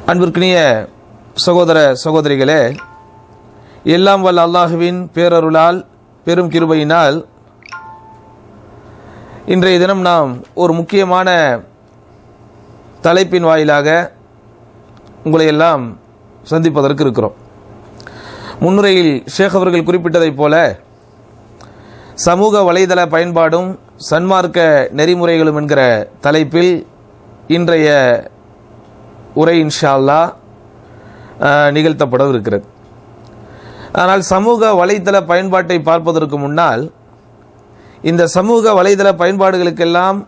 அன்பிற்கினிய சகோதர சகோதரிகளே எல்லாம் வல்ல அல்லாஹுவின் பேரருளால் பெரும் கிருபையினால் இன்றைய தினம் நாம் ஒரு முக்கியமான தலைப்பின் வாயிலாக உங்களை எல்லாம் சந்திப்பதற்கு இருக்கிறோம் முன்னுரையில் ஷேக் அவர்கள் குறிப்பிட்டதைப் போல சமூக வலைதள பயன்பாடும் சன்மார்க்க நெறிமுறைகளும் என்கிற தலைப்பில் இன்றைய உரை இன்ஷா அல்லா அஹ், நிகழ்த்தப்படவிருக்கிறது ஆனால் சமூக வலைதள பயன்பாட்டை பார்ப்பதற்கு முன்னால் இந்த சமூக வலைதள பயன்பாடுகளுக்கெல்லாம்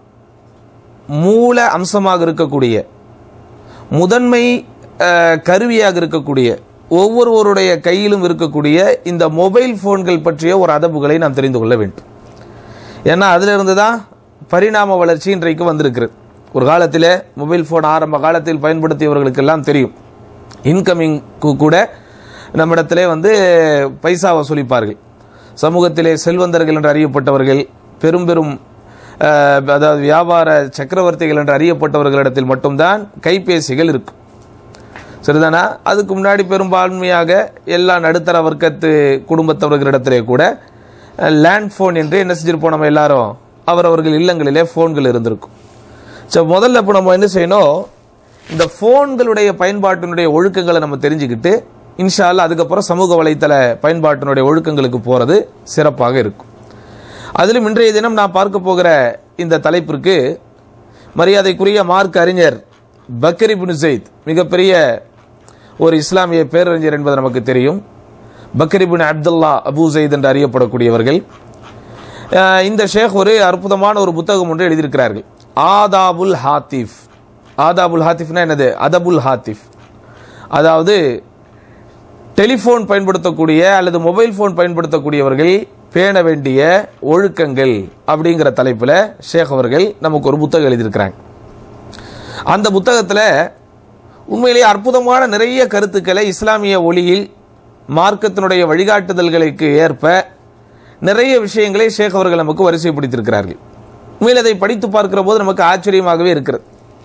மூல அம்சமாக இருக்கக்கூடிய முதன்மை அஹ், கருவியாக இருக்கக்கூடிய ஒவ்வொருவருடைய கையிலும் இருக்கக்கூடிய இந்த மொபைல் போன்கள் பற்றிய ஒரு அதப்புகளை நாம் தெரிந்து கொள்ள வேண்டும் ஏன்னா அதிலிருந்து தான் பரிணாம வளர்ச்சி இன்றைக்கு வந்திருக்கிறது ஒரு காலத்தில் மொபைல் ஃபோன் ஆரம்ப காலத்தில் பயன்படுத்தியவர்களுக்கெல்லாம் தெரியும் இன்கமிங்க்கு கூட நம்மிடத்திலே வந்து பைசா வசூலிப்பார்கள் சமூகத்திலே செல்வந்தர்கள் என்று அறியப்பட்டவர்கள் பெரும் பெரும் அஹ், அதாவது வியாபார சக்கரவர்த்திகள் என்று அறியப்பட்டவர்களிடத்தில் மட்டும்தான் கைபேசிகள் இருக்கும் சரிதானா அதுக்கு முன்னாடி பெரும்பான்மையாக எல்லா நடுத்தர வர்க்கத்து குடும்பத்தவர்களிடத்திலே கூட லேண்ட் ஃபோன் என்று என்ன செஞ்சிருப்போம் நம்ம எல்லாரும் அவரவர்கள் இல்லங்களிலே ஃபோன்கள் இருந்திருக்கும் ஸோ முதல்ல இப்போ நம்ம என்ன செய்யணும் இந்த ஃபோன்களுடைய பயன்பாட்டினுடைய ஒழுக்கங்களை நம்ம தெரிஞ்சுக்கிட்டு இன்ஷா அல்லாஹ் அதுக்கப்புறம் சமூக வலைத்தள பயன்பாட்டினுடைய ஒழுக்கங்களுக்கு போகிறது சிறப்பாக இருக்கும் அதிலும் இன்றைய தினம் நான் பார்க்க போகிற இந்த தலைப்பிற்கு மரியாதைக்குரிய மார்க் அறிஞர் பக்கரி பின் ஜெயித் மிகப்பெரிய ஒரு இஸ்லாமிய பேரறிஞர் என்பது நமக்கு தெரியும் Bakr bin Abdullah Abu Zayd என்று அறியப்படக்கூடியவர்கள் அஹ் இந்த ஷேக் ஒரு அற்புதமான ஒரு புத்தகம் ஒன்று எழுதியிருக்கிறார்கள் ஆதாபுல் ஹாத்திஃப் ஆதாபுல் ஹாத்திஃப்னா என்னது அதபுல் ஹாத்திஃப் அதாவது டெலிஃபோன் பயன்படுத்தக்கூடிய அல்லது மொபைல் ஃபோன் பயன்படுத்தக்கூடியவர்கள் பேண வேண்டிய ஒழுக்கங்கள் அப்படிங்கிற தலைப்பில் ஷேக் அவர்கள் நமக்கு ஒரு புத்தகம் எழுதியிருக்கிறாங்க அந்த புத்தகத்தில் உண்மையிலேயே அற்புதமான நிறைய கருத்துக்களை இஸ்லாமிய ஒளியில் மார்க்கத்தினுடைய வழிகாட்டுதல்களுக்கு ஏற்ப நிறைய விஷயங்களை ஷேக் அவர்கள் நமக்கு வரிசைப்படுத்தியிருக்கிறார்கள் உண்மையில் அதை படித்து பார்க்கிற போது நமக்கு ஆச்சரியமாகவே இருக்கிறது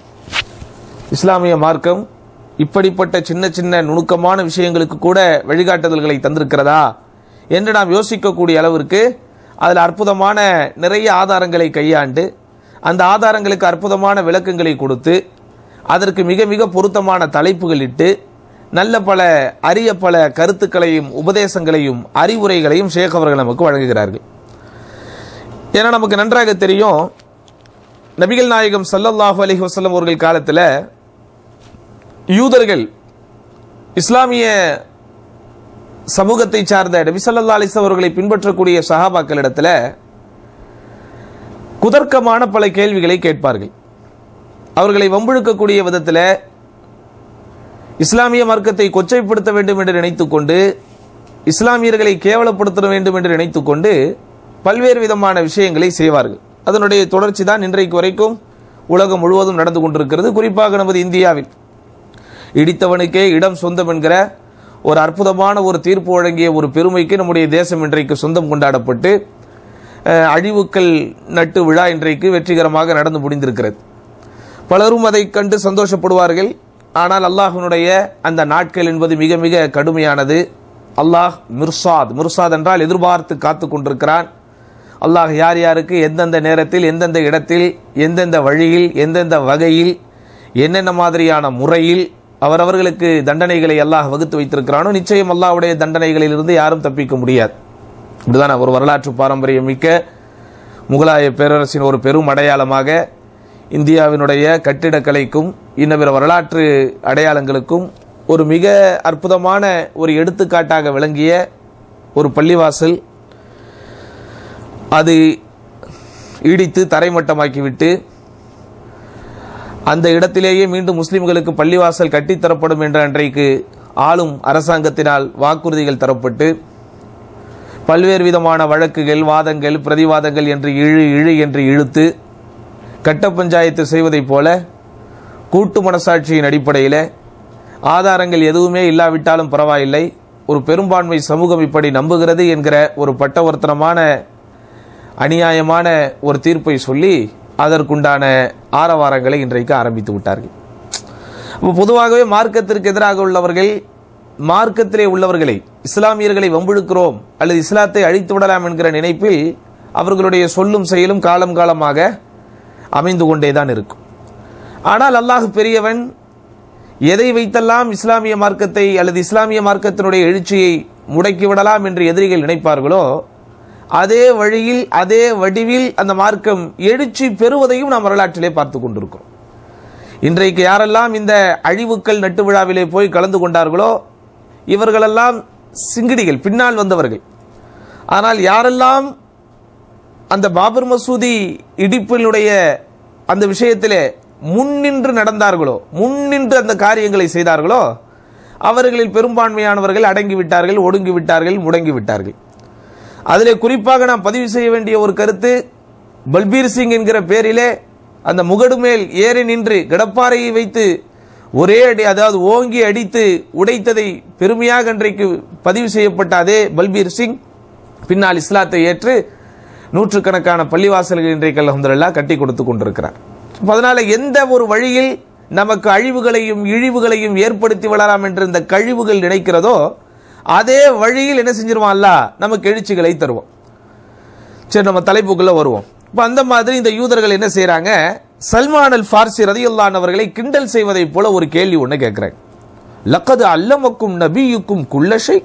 இஸ்லாமிய மார்க்கம் இப்படிப்பட்ட சின்ன சின்ன நுணுக்கமான விஷயங்களுக்கு கூட வழிகாட்டுதல்களை தந்திருக்கிறதா என்று நாம் யோசிக்கக்கூடிய அளவிற்கு அதில் அற்புதமான நிறைய ஆதாரங்களை கையாண்டு அந்த ஆதாரங்களுக்கு அற்புதமான விளக்கங்களை கொடுத்து அதற்கு மிக மிக பொருத்தமான தலைப்புகள் இட்டு நல்ல பல அரிய பல கருத்துக்களையும் உபதேசங்களையும் அறிவுரைகளையும் ஷேக் அவர்கள் நமக்கு வழங்குகிறார்கள் ஏன்னா நமக்கு நன்றாக தெரியும் நபிகள் நாயகம் ஸல்லல்லாஹு அலைஹி வஸல்லம் அவர்கள் காலத்தில் யூதர்கள் இஸ்லாமிய சமூகத்தை சார்ந்த நபி ஸல்லல்லாஹு அலைஹி வஸல்லம் அவர்களை பின்பற்றக்கூடிய சஹாபாக்களிடத்தில் குதர்க்கமான பல கேள்விகளை கேட்பார்கள் அவர்களை வம்பிழுக்கக்கூடிய விதத்தில் இஸ்லாமிய மார்க்கத்தை கொச்சைப்படுத்த வேண்டும் என்று நினைத்துக்கொண்டு இஸ்லாமியர்களை கேவலப்படுத்த வேண்டும் என்று நினைத்துக்கொண்டு பல்வேறு விதமான விஷயங்களை செய்வார்கள் அதனுடைய தொடர்ச்சி தான் இன்றைக்கு வரைக்கும் உலகம் முழுவதும் நடந்து கொண்டிருக்கிறது குறிப்பாக நமது இந்தியாவில் இடித்தவனுக்கே இடம் சொந்தம் என்கிற ஒரு அற்புதமான ஒரு தீர்ப்பு வழங்கிய ஒரு பெருமைக்கு நம்முடைய தேசம் இன்றைக்கு சொந்தம் கொண்டாடப்பட்டு அஹ், அழிவுக்கள் நட்டு விழா இன்றைக்கு வெற்றிகரமாக நடந்து முடிந்திருக்கிறது பலரும் அதை கண்டு சந்தோஷப்படுவார்கள் ஆனால் அல்லாஹ்வினுடைய அந்த நாட்கள் என்பது மிக மிக கடுமையானது அல்லாஹ் மிர்சாத் மிர்சாத் என்றால் எதிர்பார்த்து காத்து கொண்டிருக்கிறான் அல்லாஹ் யார் யாருக்கு எந்தெந்த நேரத்தில் எந்தெந்த இடத்தில் எந்தெந்த வழியில் எந்தெந்த வகையில் என்னென்ன மாதிரியான முறையில் அவரவர்களுக்கு தண்டனைகளை அல்லாஹ் வகுத்து வைத்திருக்கிறானோ நிச்சயம் அல்லாஹ்வுடைய தண்டனைகளிலிருந்து யாரும் தப்பிக்க முடியாது இப்படிதான் ஒரு வரலாற்று பாரம்பரியம் மிக்க முகலாய பேரரசின் ஒரு பெரும் அடையாளமாக இந்தியாவினுடைய கட்டிடக்கலைக்கும் இன்ன பிற வரலாற்று அடையாளங்களுக்கும் ஒரு மிக அற்புதமான ஒரு எடுத்துக்காட்டாக விளங்கிய ஒரு பள்ளிவாசல் அது இடித்து தரைமட்டமாக்கிவிட்டு அந்த இடத்திலேயே மீண்டும் முஸ்லிம்களுக்கு பள்ளிவாசல் கட்டித்தரப்படும் என்ற அன்றைக்கு ஆளும் அரசாங்கத்தினால் வாக்குறுதிகள் தரப்பட்டு பல்வேறு விதமான வழக்குகள் வாதங்கள் பிரதிவாதங்கள் என்று இழு இழு என்று இழுத்து கட்ட பஞ்சாயத்து செய்வதைப் போல கூட்டு மனசாட்சியின் அடிப்படையில் ஆதாரங்கள் எதுவுமே இல்லாவிட்டாலும் பரவாயில்லை ஒரு பெரும்பான்மை சமூகம் இப்படி நம்புகிறது என்கிற ஒரு பட்டவர்த்தனமான அநியாயமான ஒரு தீர்ப்பை சொல்லி அதற்குண்டான ஆரவாரங்களை இன்றைக்கு ஆரம்பித்து விட்டார்கள் அப்ப பொதுவாகவே மார்க்கத்திற்கு எதிராக உள்ளவர்கள் மார்க்கத்திலே உள்ளவர்களை இஸ்லாமியர்களை வம்பிழுக்கிறோம் அல்லது இஸ்லாத்தை அழித்து விடலாம் என்கிற நினைப்பில் அவர்களுடைய சொல்லும் செயலும் காலம் காலமாக அமைந்து கொண்டேதான் இருக்கும் ஆனால் அல்லாஹ் பெரியவன் எதை வைத்தெல்லாம் இஸ்லாமிய மார்க்கத்தை அல்லது இஸ்லாமிய மார்க்கத்தினுடைய எழுச்சியை முடக்கி விடலாம் என்று எதிரிகள் நினைப்பார்களோ அதே வழியில் அதே வடிவில் அந்த மார்க்கம் எழுச்சி பெறுவதையும் நாம் வரலாற்றிலே பார்த்து கொண்டிருக்கிறோம் இன்றைக்கு யாரெல்லாம் இந்த அழிவுக்கள் நட்டு விழாவிலே போய் கலந்து கொண்டார்களோ இவர்களெல்லாம் சிங்கிடிகள் பின்னால் வந்தவர்கள் ஆனால் யாரெல்லாம் அந்த பாபர் மசூதி இடிப்பினுடைய அந்த விஷயத்திலே முன்னின்று நடந்தார்களோ முன்னின்று அந்த காரியங்களை செய்தார்களோ அவர்களில் பெரும்பான்மையானவர்கள் அடங்கி விட்டார்கள் ஒடுங்கி விட்டார்கள் முடங்கி விட்டார்கள் அதிலே குறிப்பாக நாம் பதிவு செய்ய வேண்டிய ஒரு கருத்து பல்பீர் சிங் என்கிற பேரிலே அந்த முகடு மேல் ஏறி நின்று கடப்பாறையை வைத்து ஒரே அடி அதாவது ஓங்கி அடித்து உடைத்ததை பெருமையாக இன்றைக்கு பதிவு செய்யப்பட்ட அதே பல்பீர் சிங் பின்னால் இஸ்லாத்தை ஏற்று நூற்றுக்கணக்கான பள்ளிவாசல்கள் இன்றைக்கு அலமதுல்லா கட்டி கொடுத்து கொண்டிருக்கிறார் அப்ப அதனால எந்த ஒரு வழியில் நமக்கு அழிவுகளையும் இழிவுகளையும் ஏற்படுத்தி விடலாம் என்று இந்த கழிவுகள் நினைக்கிறதோ அதே வழியில் என்ன செஞ்சிருவான் அல்ல நமக்கு எழுச்சிகளை தருவோம் சரி நம்ம தலைப்புக்குள்ள வருவோம் இப்ப அந்த மாதிரி இந்த யூதர்கள் என்ன செய்யறாங்க சல்மான் அல் ஃபார்சி ரதியுல்லான் அவர்களை கிண்டல் செய்வதை போல ஒரு கேள்வி ஒண்ணு கேட்கிறாங்க லக்கது அல்லமக்கும் நபியுக்கும் குள்ளஷை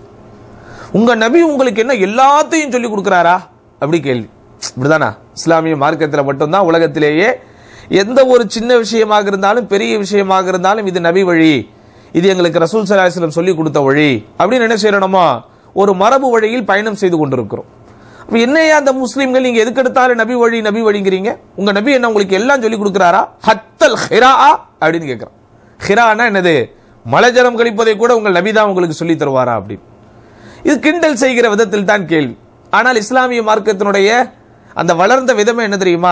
உங்க நபி உங்களுக்கு என்ன எல்லாத்தையும் சொல்லி கொடுக்கிறாரா அப்படி கேள்வி இப்படிதானா இஸ்லாமிய மார்க்கத்தில் மட்டும்தான் உலகத்திலேயே எந்த ஒரு சின்ன விஷயமாக இருந்தாலும் பெரிய விஷயமாக இருந்தாலும் இது நபி வழி இது எங்களுக்கு ரசூல் சலாஹலம் சொல்லி கொடுத்த வழி அப்படின்னு என்ன செய்யணுமா ஒரு மரபு வழியில் பயணம் செய்து கொண்டிருக்கிறோம் அப்ப என்னையா அந்த முஸ்லீம்கள் நீங்க எதுக்கு எடுத்தாலும் நபி வழி நபி வழிங்கிறீங்க உங்க நபி என்ன உங்களுக்கு எல்லாம் சொல்லி கொடுக்கிறாரா ஹத்தல் ஹிரா அப்படின்னு கேட்கிறான் ஹிரானா என்னது மலைஜலம் கழிப்பதை கூட உங்கள் நபி தான் உங்களுக்கு சொல்லி தருவாரா அப்படின்னு இது கிண்டல் செய்கிற விதத்தில் தான் கேள்வி ஆனால் இஸ்லாமிய மார்க்கத்தினுடைய அந்த வளர்ந்த விதமே என்ன தெரியுமா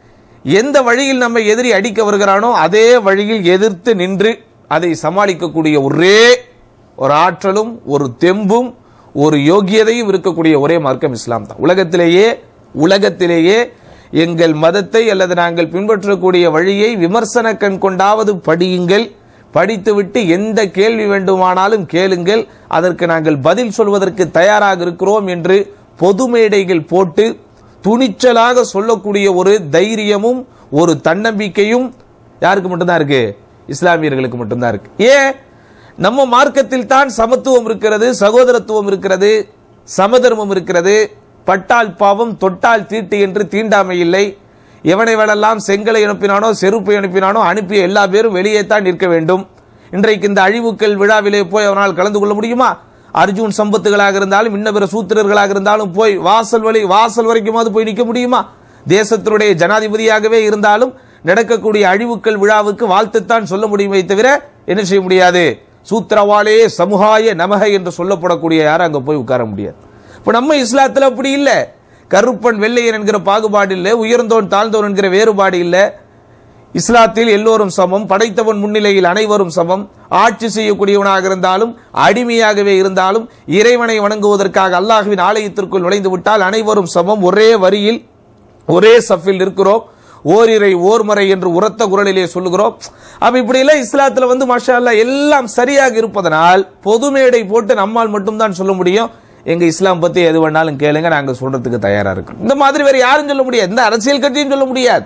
எந்த வழியில் நம்ம எதிரி அடிக்க வருகிறானோ அதே வழியில் எதிர்த்து நின்று அதை சமாளிக்கக்கூடிய ஒரே ஒரு ஆற்றலும் ஒரு தெம்பும் ஒரு யோகியதையும் இருக்கக்கூடிய ஒரே மார்க்கம் இஸ்லாம் தான் உலகத்திலேயே உலகத்திலேயே எங்கள் மதத்தை அல்லது நாங்கள் பின்பற்றக்கூடிய வழியை விமர்சன கண் கொண்டாவது படியுங்கள் படித்துவிட்டு எந்த கேள்வி வேண்டுமானாலும் கேளுங்கள் அதற்கு நாங்கள் பதில் சொல்வதற்கு தயாராக இருக்கிறோம் என்று பொது மேடைகள் போட்டு துணிச்சலாக சொல்லக்கூடிய ஒரு தைரியமும் ஒரு தன்னம்பிக்கையும் யாருக்கு மட்டும்தான் இருக்கு இஸ்லாமியர்களுக்கு மட்டும்தான் இருக்கு ஏன் நம்ம மார்க்கத்தில் தான் சமத்துவம் இருக்கிறது சகோதரத்துவம் இருக்கிறது சமதர்மம் இருக்கிறது பட்டால் பாவம் தொட்டால் தீட்டு என்று தீண்டாமை இல்லை எவனை வேணெல்லாம் செங்கலை அனுப்பினானோ செருப்பை அனுப்பினானோ அனுப்பிய எல்லா பேரும் வெளியே தான் நிற்க வேண்டும் இன்றைக்கு இந்த அழிவுக்கள் விழாவிலே போய் அவனால் கலந்து கொள்ள முடியுமா அர்ஜுன் சம்பத்துகளாக இருந்தாலும் இன்ன பிற சூத்திரர்களாக இருந்தாலும் போய் வாசல் வழி வாசல் வரைக்குமாவது போய் நிற்க முடியுமா தேசத்தினுடைய ஜனாதிபதியாகவே இருந்தாலும் நடக்கக்கூடிய அழிவுக்கள் விழாவுக்கு வாழ்த்துத்தான் சொல்ல முடியுமே தவிர என்ன செய்ய முடியாது சூத்திரவாலே சமுகாய நமக என்று சொல்லப்படக்கூடிய யாரும் அங்க போய் உட்கார முடியாது இப்ப நம்ம இஸ்லாத்துல அப்படி இல்ல கருப்பன் வெள்ளையன் என்கிற பாகுபாடு இல்ல உயர்ந்தோன் தாழ்ந்தோன் என்கிற வேறுபாடு இல்ல இஸ்லாத்தில் எல்லோரும் சமம் படைத்தவன் முன்னிலையில் அனைவரும் சமம் ஆட்சி செய்யக்கூடியவனாக இருந்தாலும் அடிமையாகவே இருந்தாலும் இறைவனை வணங்குவதற்காக அல்லாஹுவின் ஆலயத்திற்குள் நுழைந்து விட்டால் அனைவரும் சமம் ஒரே வரியில் ஒரே சஃபில் இருக்கிறோம் ஓரிரை ஓர்மறை என்று உரத்த குரலிலே சொல்லுகிறோம் அப்ப இப்படி எல்லாம் இஸ்லாத்துல வந்து மாஷா அல்லாஹ் எல்லாம் சரியாக இருப்பதனால் பொது மேடை போட்டு நம்மால் மட்டும்தான் சொல்ல முடியும் எங்க இஸ்லாம் பத்தி எது வேணாலும் கேளுங்க நாங்க சொல்றதுக்கு தயாரா இருக்கோம் இந்த மாதிரி வேற யாரும் சொல்ல முடியாது எந்த அரசியல் கட்சியும் சொல்ல முடியாது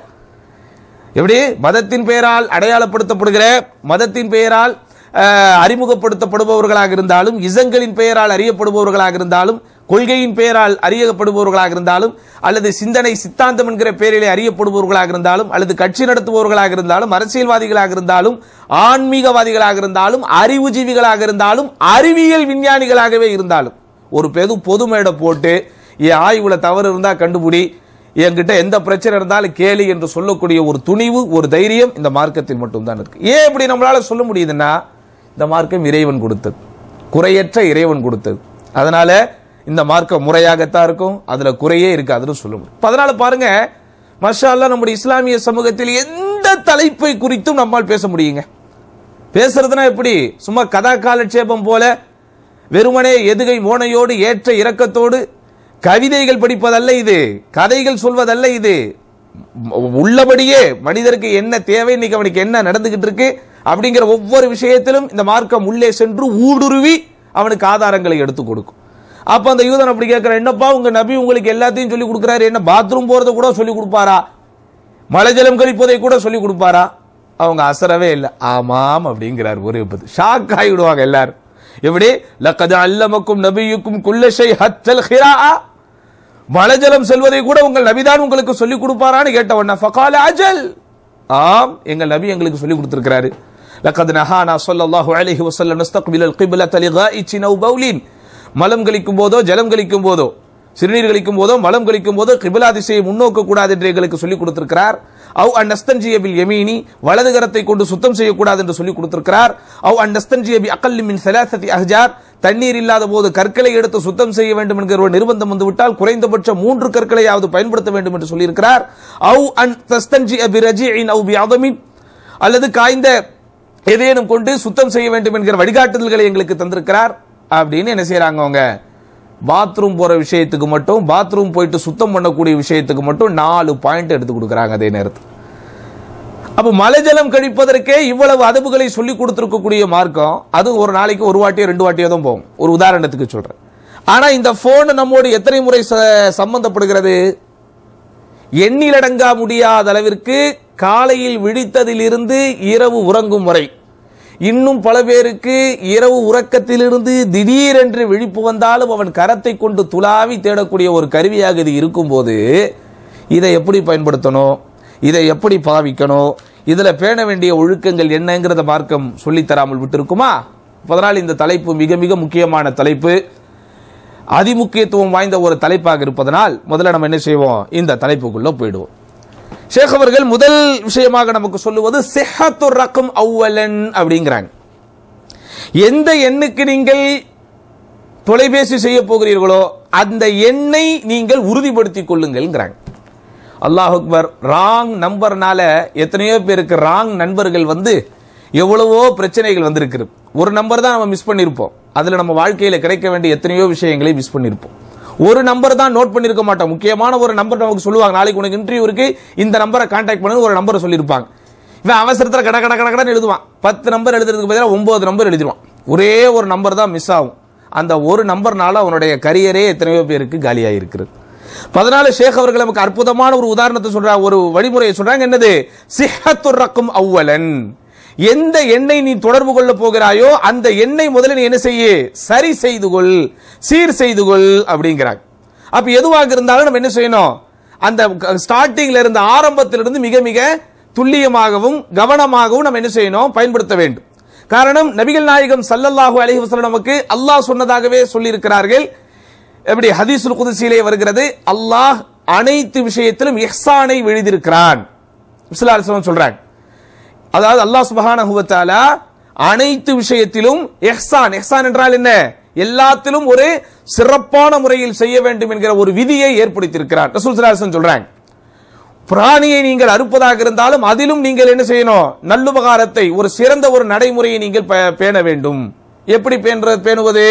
எப்படி மதத்தின் பெயரால் அடையாளப்படுத்தப்படுகிற மதத்தின் பெயரால் அஹ், அறிமுகப்படுத்தப்படுபவர்களாக இருந்தாலும் இசங்களின் பெயரால் அறியப்படுபவர்களாக இருந்தாலும் கொள்கையின் பெயரால் அறியப்படுபவர்களாக இருந்தாலும் அல்லது சிந்தனை சித்தாந்தம் என்கிற பெயரிலே அறியப்படுபவர்களாக இருந்தாலும் அல்லது கட்சி நடத்துபவர்களாக இருந்தாலும் அரசியல்வாதிகளாக இருந்தாலும் ஆன்மீகவாதிகளாக இருந்தாலும் அறிவுஜீவிகளாக இருந்தாலும் அறிவியல் விஞ்ஞானிகளாகவே இருந்தாலும் ஒரு பெது பொது மேடை போட்டு என் ஆய்வுல தவறு இருந்தா கண்டுபிடி என்கிட்ட எந்த பிரச்சனை இருந்தாலும் கேளு என்று சொல்லக்கூடிய ஒரு துணிவு ஒரு தைரியம் இந்த மார்க்கத்தில் மட்டும்தான் இருக்கு ஏன் இப்படி நம்மளால சொல்ல முடியுதுன்னா இந்த மார்க்கம் இறைவன் கொடுத்தது குறையற்ற இறைவன் கொடுத்தது அதனால இந்த மார்க்கம் முறையாகத்தான் இருக்கும் அதுல குறையே இருக்காதுன்னு சொல்ல முடியும் இப்ப அதனால பாருங்க மஷா அல்லாஹ் நம்முடைய இஸ்லாமிய சமூகத்தில் எந்த தலைப்பை குறித்தும் நம்மால் பேச முடியுங்க பேசுறதுனா எப்படி சும்மா கதா காலட்சேபம் போல வெறுமனே எதுகை மோனையோடு ஏற்ற இரக்கத்தோடு கவிதைகள் படிப்பதல்ல இது கதைகள் சொல்வதல்ல இது உள்ளபடியே மனிதருக்கு என்ன தேவை இன்னைக்கு அவனுக்கு என்ன நடந்துகிட்டு இருக்கு அப்படிங்கிற ஒவ்வொரு விஷயத்திலும் இந்த மார்க்கம் உள்ளே சென்று ஊடுருவி அவனுக்கு ஆதாரங்களை எடுத்து கொடுக்கும் அப்ப அந்த யூதன் அப்படி கேட்கிற என்னப்பா உங்க நபி உங்களுக்கு எல்லாத்தையும் சொல்லி கொடுக்குறாரு என்ன பாத்ரூம் போறதை கூட சொல்லி கொடுப்பாரா மலைஜலம் கழிப்பதை கூட சொல்லி கொடுப்பாரா அவங்க அசரவே இல்லை ஆமாம் அப்படிங்கிறார் ஒரு ஷாக் ஆகிடுவாங்க எல்லாரும் எப்படி லக்கது அல்லமக்கும் நபியுக்கும் குல்லஷை ஹத்தல் ஹிரா மலைஜலம் செல்வதை கூட உங்கள் நபிதான் உங்களுக்கு சொல்லிக் கொடுப்பாரான்னு கேட்ட உடனே ஃபகால அஜல் ஆம் எங்கள் நபி எங்களுக்கு சொல்லி கொடுத்திருக்கிறாரு லக்கது நஹானா ஸல்லல்லாஹு அலைஹி வஸல்லம் நஸ்தக்பில் அல் கிப்லத லிகாயிச்சின் அவ் பௌலின் மலம் கழிக்கும் போதோ ஜலம் கழிக்கும் போதோ சிறுநீர் கழிக்கும் போதோ மலம் கழிக்கும் போதோ கிபிலா திசையை முன்னோக்க கூடாது என்று எங்களுக்கு சொல்லிக் கொடுத்திருக்கிறார் அவ் அந்நஸ்தன்ஜிய பில் யமீனி வலது கரத்தை கொண்டு சுத்தம் செய்யக்கூடாது என்று சொல்லிக் கொடுத்திருக்கிறார் அவ் அந்நஸ்தன்ஜிய பி அகல்லி மின் சலாசதி அஹ்ஜார் தண்ணீர் இல்லாத போது கற்களை எடுத்து சுத்தம் செய்ய வேண்டும் என்கிற ஒரு நிர்பந்தம் வந்துவிட்டால் குறைந்தபட்சம் மூன்று கற்களையாவது பயன்படுத்த வேண்டும் என்று சொல்லியிருக்கிறார் அவ் அன் தஸ்தன்ஜி பி ரஜிஇன் அவ் பி அதமின் அல்லது காய்ந்த எதேனும் கொண்டு சுத்தம் செய்ய வேண்டும் என்கிற வழிகாட்டுதல்களை எங்களுக்கு தந்திருக்கிறார் அப்படின்னு என்ன செய்யறாங்க அவங்க பாத்ரூம் போற விஷயத்துக்கு மட்டும் பாத்ரூம் போயிட்டு சுத்தம் பண்ணக்கூடிய விஷயத்துக்கு மட்டும் நாலு பாயிண்ட் எடுத்து கொடுக்குறாங்க அதே நேரத்தில் அப்ப மலைஜலம் கழிப்பதற்கே இவ்வளவு அதவுகளை சொல்லி கொடுத்திருக்கக்கூடிய மார்க்கம் அது ஒரு நாளைக்கு ஒரு வாட்டியோ ரெண்டு வாட்டியோ தான் போகும் ஒரு உதாரணத்துக்கு சொல்றேன் ஆனா இந்த போன் நம்மோடு எத்தனை முறை ச- சம்பந்தப்படுகிறது எண்ணிலடங்கா முடியாத அளவிற்கு காலையில் விழித்ததிலிருந்து இரவு உறங்கும் வரை இன்னும் பல பேருக்கு இரவு உறக்கத்திலிருந்து திடீரென்று விழிப்பு வந்தாலும் அவன் கரத்தை கொண்டு துளாவி தேடக்கூடிய ஒரு கருவியாக இது இருக்கும்போது இதை எப்படி பயன்படுத்தணும் இதை எப்படி பாவிக்கணும் இதுல பேண வேண்டிய ஒழுக்கங்கள் என்னங்கிறத மார்க்கம் சொல்லித் தராமல் விட்டிருக்குமா அதனால் இந்த தலைப்பு மிக மிக முக்கியமான தலைப்பு அதிமுக்கியத்துவம் வாய்ந்த ஒரு தலைப்பாக இருப்பதனால் முதல்ல நம்ம என்ன செய்வோம் இந்த தலைப்புக்குள்ள போயிடுவோம் ஷேக் அவர்கள் முதல் விஷயமாக நமக்கு சொல்லுவது சிஹத்து ரக்கம் அவ்வலன் அப்படிங்கிறாங்க எந்த எண்ணுக்கு நீங்கள் தொலைபேசி செய்ய போகிறீர்களோ அந்த எண்ணை நீங்கள் உறுதிப்படுத்திக் கொள்ளுங்கள்ங்கிறாங்க அல்லாஹ் அக்பர் ராங் நம்பர்னால எத்தனையோ பேருக்கு ராங் நண்பர்கள் வந்து எவ்வளவோ பிரச்சனைகள் வந்திருக்கு ஒரு நம்பர் தான் நம்ம மிஸ் பண்ணியிருப்போம் அதுல நம்ம வாழ்க்கையில கிடைக்க வேண்டிய எத்தனையோ விஷயங்களை மிஸ் பண்ணியிருப்போம் ஒரு நம்பர் தான் நோட் பண்ணிருக்க மாட்டோம் முக்கியமான ஒரு நம்பர் நமக்கு சொல்லுவாங்க நாளைக்கு உனக்கு இன்டர்வியூ இருக்கு இந்த நம்பரை கான்டாக்ட் பண்ணு ஒரு நம்பரை சொல்லியிருப்பாங்க இவன் அவசரத்துல கட கட கட கடன்னு எழுதுவான் பத்து நம்பர் எழுதுறதுக்கு பதிலாக ஒன்பது நம்பர் எழுதிடுவான் ஒரே ஒரு நம்பர் தான் மிஸ் ஆகும் அந்த ஒரு நம்பர்னால அவனுடைய கரியரே எத்தனையோ பேருக்கு காலியாக இருக்கிறது பதினாலு ஷேக் அவர்கள் நமக்கு அற்புதமான ஒரு உதாரணத்தை சொல்றாங்க ஒரு வழிமுறையை சொல்றாங்க என்னது சிஹத்துர் ரக்கும் அவ்வலன் எந்த எண்ணை நீ தொடர்பு கொள்ள போகிறாயோ அந்த எண்ணை முதல்ல நீ என்ன செய்ய சரி செய்து கொள் சீர் செய்து கொள் அப்படிங்கிறாங்க அப்ப எதுவாக இருந்தாலும் நம்ம என்ன செய்யணும் அந்த ஸ்டார்டிங்ல இருந்த ஆரம்பத்திலிருந்து மிக மிக துல்லியமாகவும் கவனமாகவும் நம்ம என்ன செய்யணும் பயன்படுத்த வேண்டும் காரணம் நபிகள் நாயகம் ஸல்லல்லாஹு அலைஹி வஸல்லம் நமக்கு அல்லாஹ் சொன்னதாகவே சொல்லியிருக்கிறார்கள் எப்படி ஹதீசுல் குதுசியிலே வருகிறது அல்லாஹ் அனைத்து விஷயத்திலும் இஹ்சானை எழுதியிருக்கிறான் விஸ்லாசனம் சொல்றாங்க அதாவது அல்லாஹ் சுபஹானஹு வ தஆலா அனைத்து விஷயத்திலும் இஹ்சான் இஹ்சான் என்றால் என்ன எல்லாத்திலும் ஒரு சிறப்பான முறையில் செய்ய வேண்டும் என்கிற ஒரு விதியை ஏற்படுத்தியிருக்கிறார் ரசூல் ஸல்லல்லாஹு அலைஹி வஸல்லம் சொல்றாங்க பிராணியை நீங்கள் அறுப்பதாக இருந்தாலும் அதிலும் நீங்கள் என்ன செய்யணும் நல்லுபகாரத்தை ஒரு சிறந்த ஒரு நடைமுறையை நீங்கள் ப- பேண வேண்டும் எப்படி பேணுற பேணுவது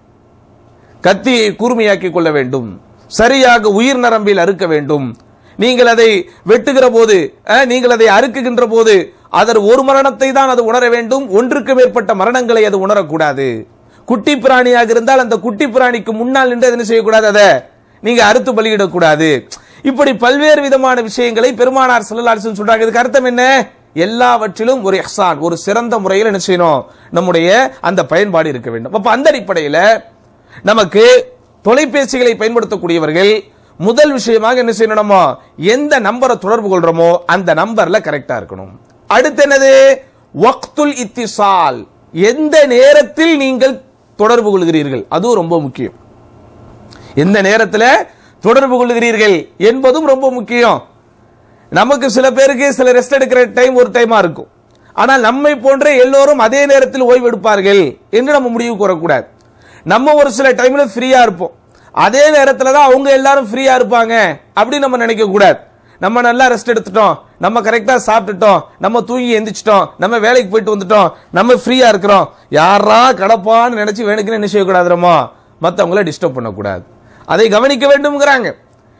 கத்தியை கூர்மையாக்கிக் கொள்ள வேண்டும் சரியாக உயிர் நரம்பில் அறுக்க வேண்டும் நீங்கள் அதை வெட்டுகிற போது அஹ், நீங்கள் அதை அறுக்குகின்ற போது அதர் ஒரு மரணத்தை தான் அது உணர வேண்டும் ஒன்றுக்கு மேற்பட்ட மரணங்களை அது உணரக்கூடாது குட்டி பிராணியாக இருந்தால் அந்த குட்டி பிராணிக்கு முன்னால் நின்று அதை என்ன செய்யக்கூடாது அதை நீங்க அறுத்து பலியிடக்கூடாது இப்படி பல்வேறு விதமான விஷயங்களை பெருமானார் ஸல்லல்லாஹு அலைஹி வஸல்லம் சொல்றாங்க இதுக்கு அர்த்தம் என்ன எல்லாவற்றிலும் ஒரு இஹ்சான் ஒரு சிறந்த முறையில் என்ன செய்யணும் நம்முடைய அந்த பயன்பாடு இருக்க வேண்டும் அப்ப அந்த அடிப்படையில் நமக்கு தொலைபேசிகளை பயன்படுத்தக்கூடியவர்கள் முதல் விஷயமாக என்ன செய்யணும் நம்ம எந்த நம்பரை தொடர்பு கொள்றோமோ அந்த நம்பர்ல கரெக்டா இருக்கணும் அடுத்து என்னது வக்துல் இத்திசால் எந்த நேரத்தில் நீங்கள் தொடர்பு கொள்கிறீர்கள் அதுவும் ரொம்ப முக்கியம் எந்த நேரத்தில் தொடர்பு கொள்கிறீர்கள் என்பதும் ரொம்ப முக்கியம் நமக்கு சில பேருக்கு சில ரெஸ்ட் எடுக்கிற டைம் ஒரு டைமா இருக்கும் ஆனால் நம்மை போன்ற எல்லோரும் அதே நேரத்தில் ஓய்வு எடுப்பார்கள் என்று நம்ம முடிவு கூறக்கூடாது நம்ம ஒரு சில டைம்ல ஃப்ரீயா இருப்போம் அதே நேரத்தில் தான் அவங்க எல்லாரும் ஃப்ரீயா இருப்பாங்க அப்படின்னு நம்ம நினைக்க கூடாது நம்ம நல்லா ரெஸ்ட் எடுத்துட்டோம் நம்ம கரெக்டா சாப்பிட்டுட்டோம் நம்ம தூங்கி எந்திரிச்சிட்டோம் நம்ம வேலைக்கு போயிட்டு வந்துட்டோம் நம்ம ஃப்ரீயா இருக்கிறோம் யாரா கடப்பான்னு நினைச்சு வேணுக்குன்னு என்ன செய்யக்கூடாது நம்ம மற்றவங்கள டிஸ்டர்ப் பண்ணக்கூடாது அதை கவனிக்க வேண்டும்ங்கிறாங்க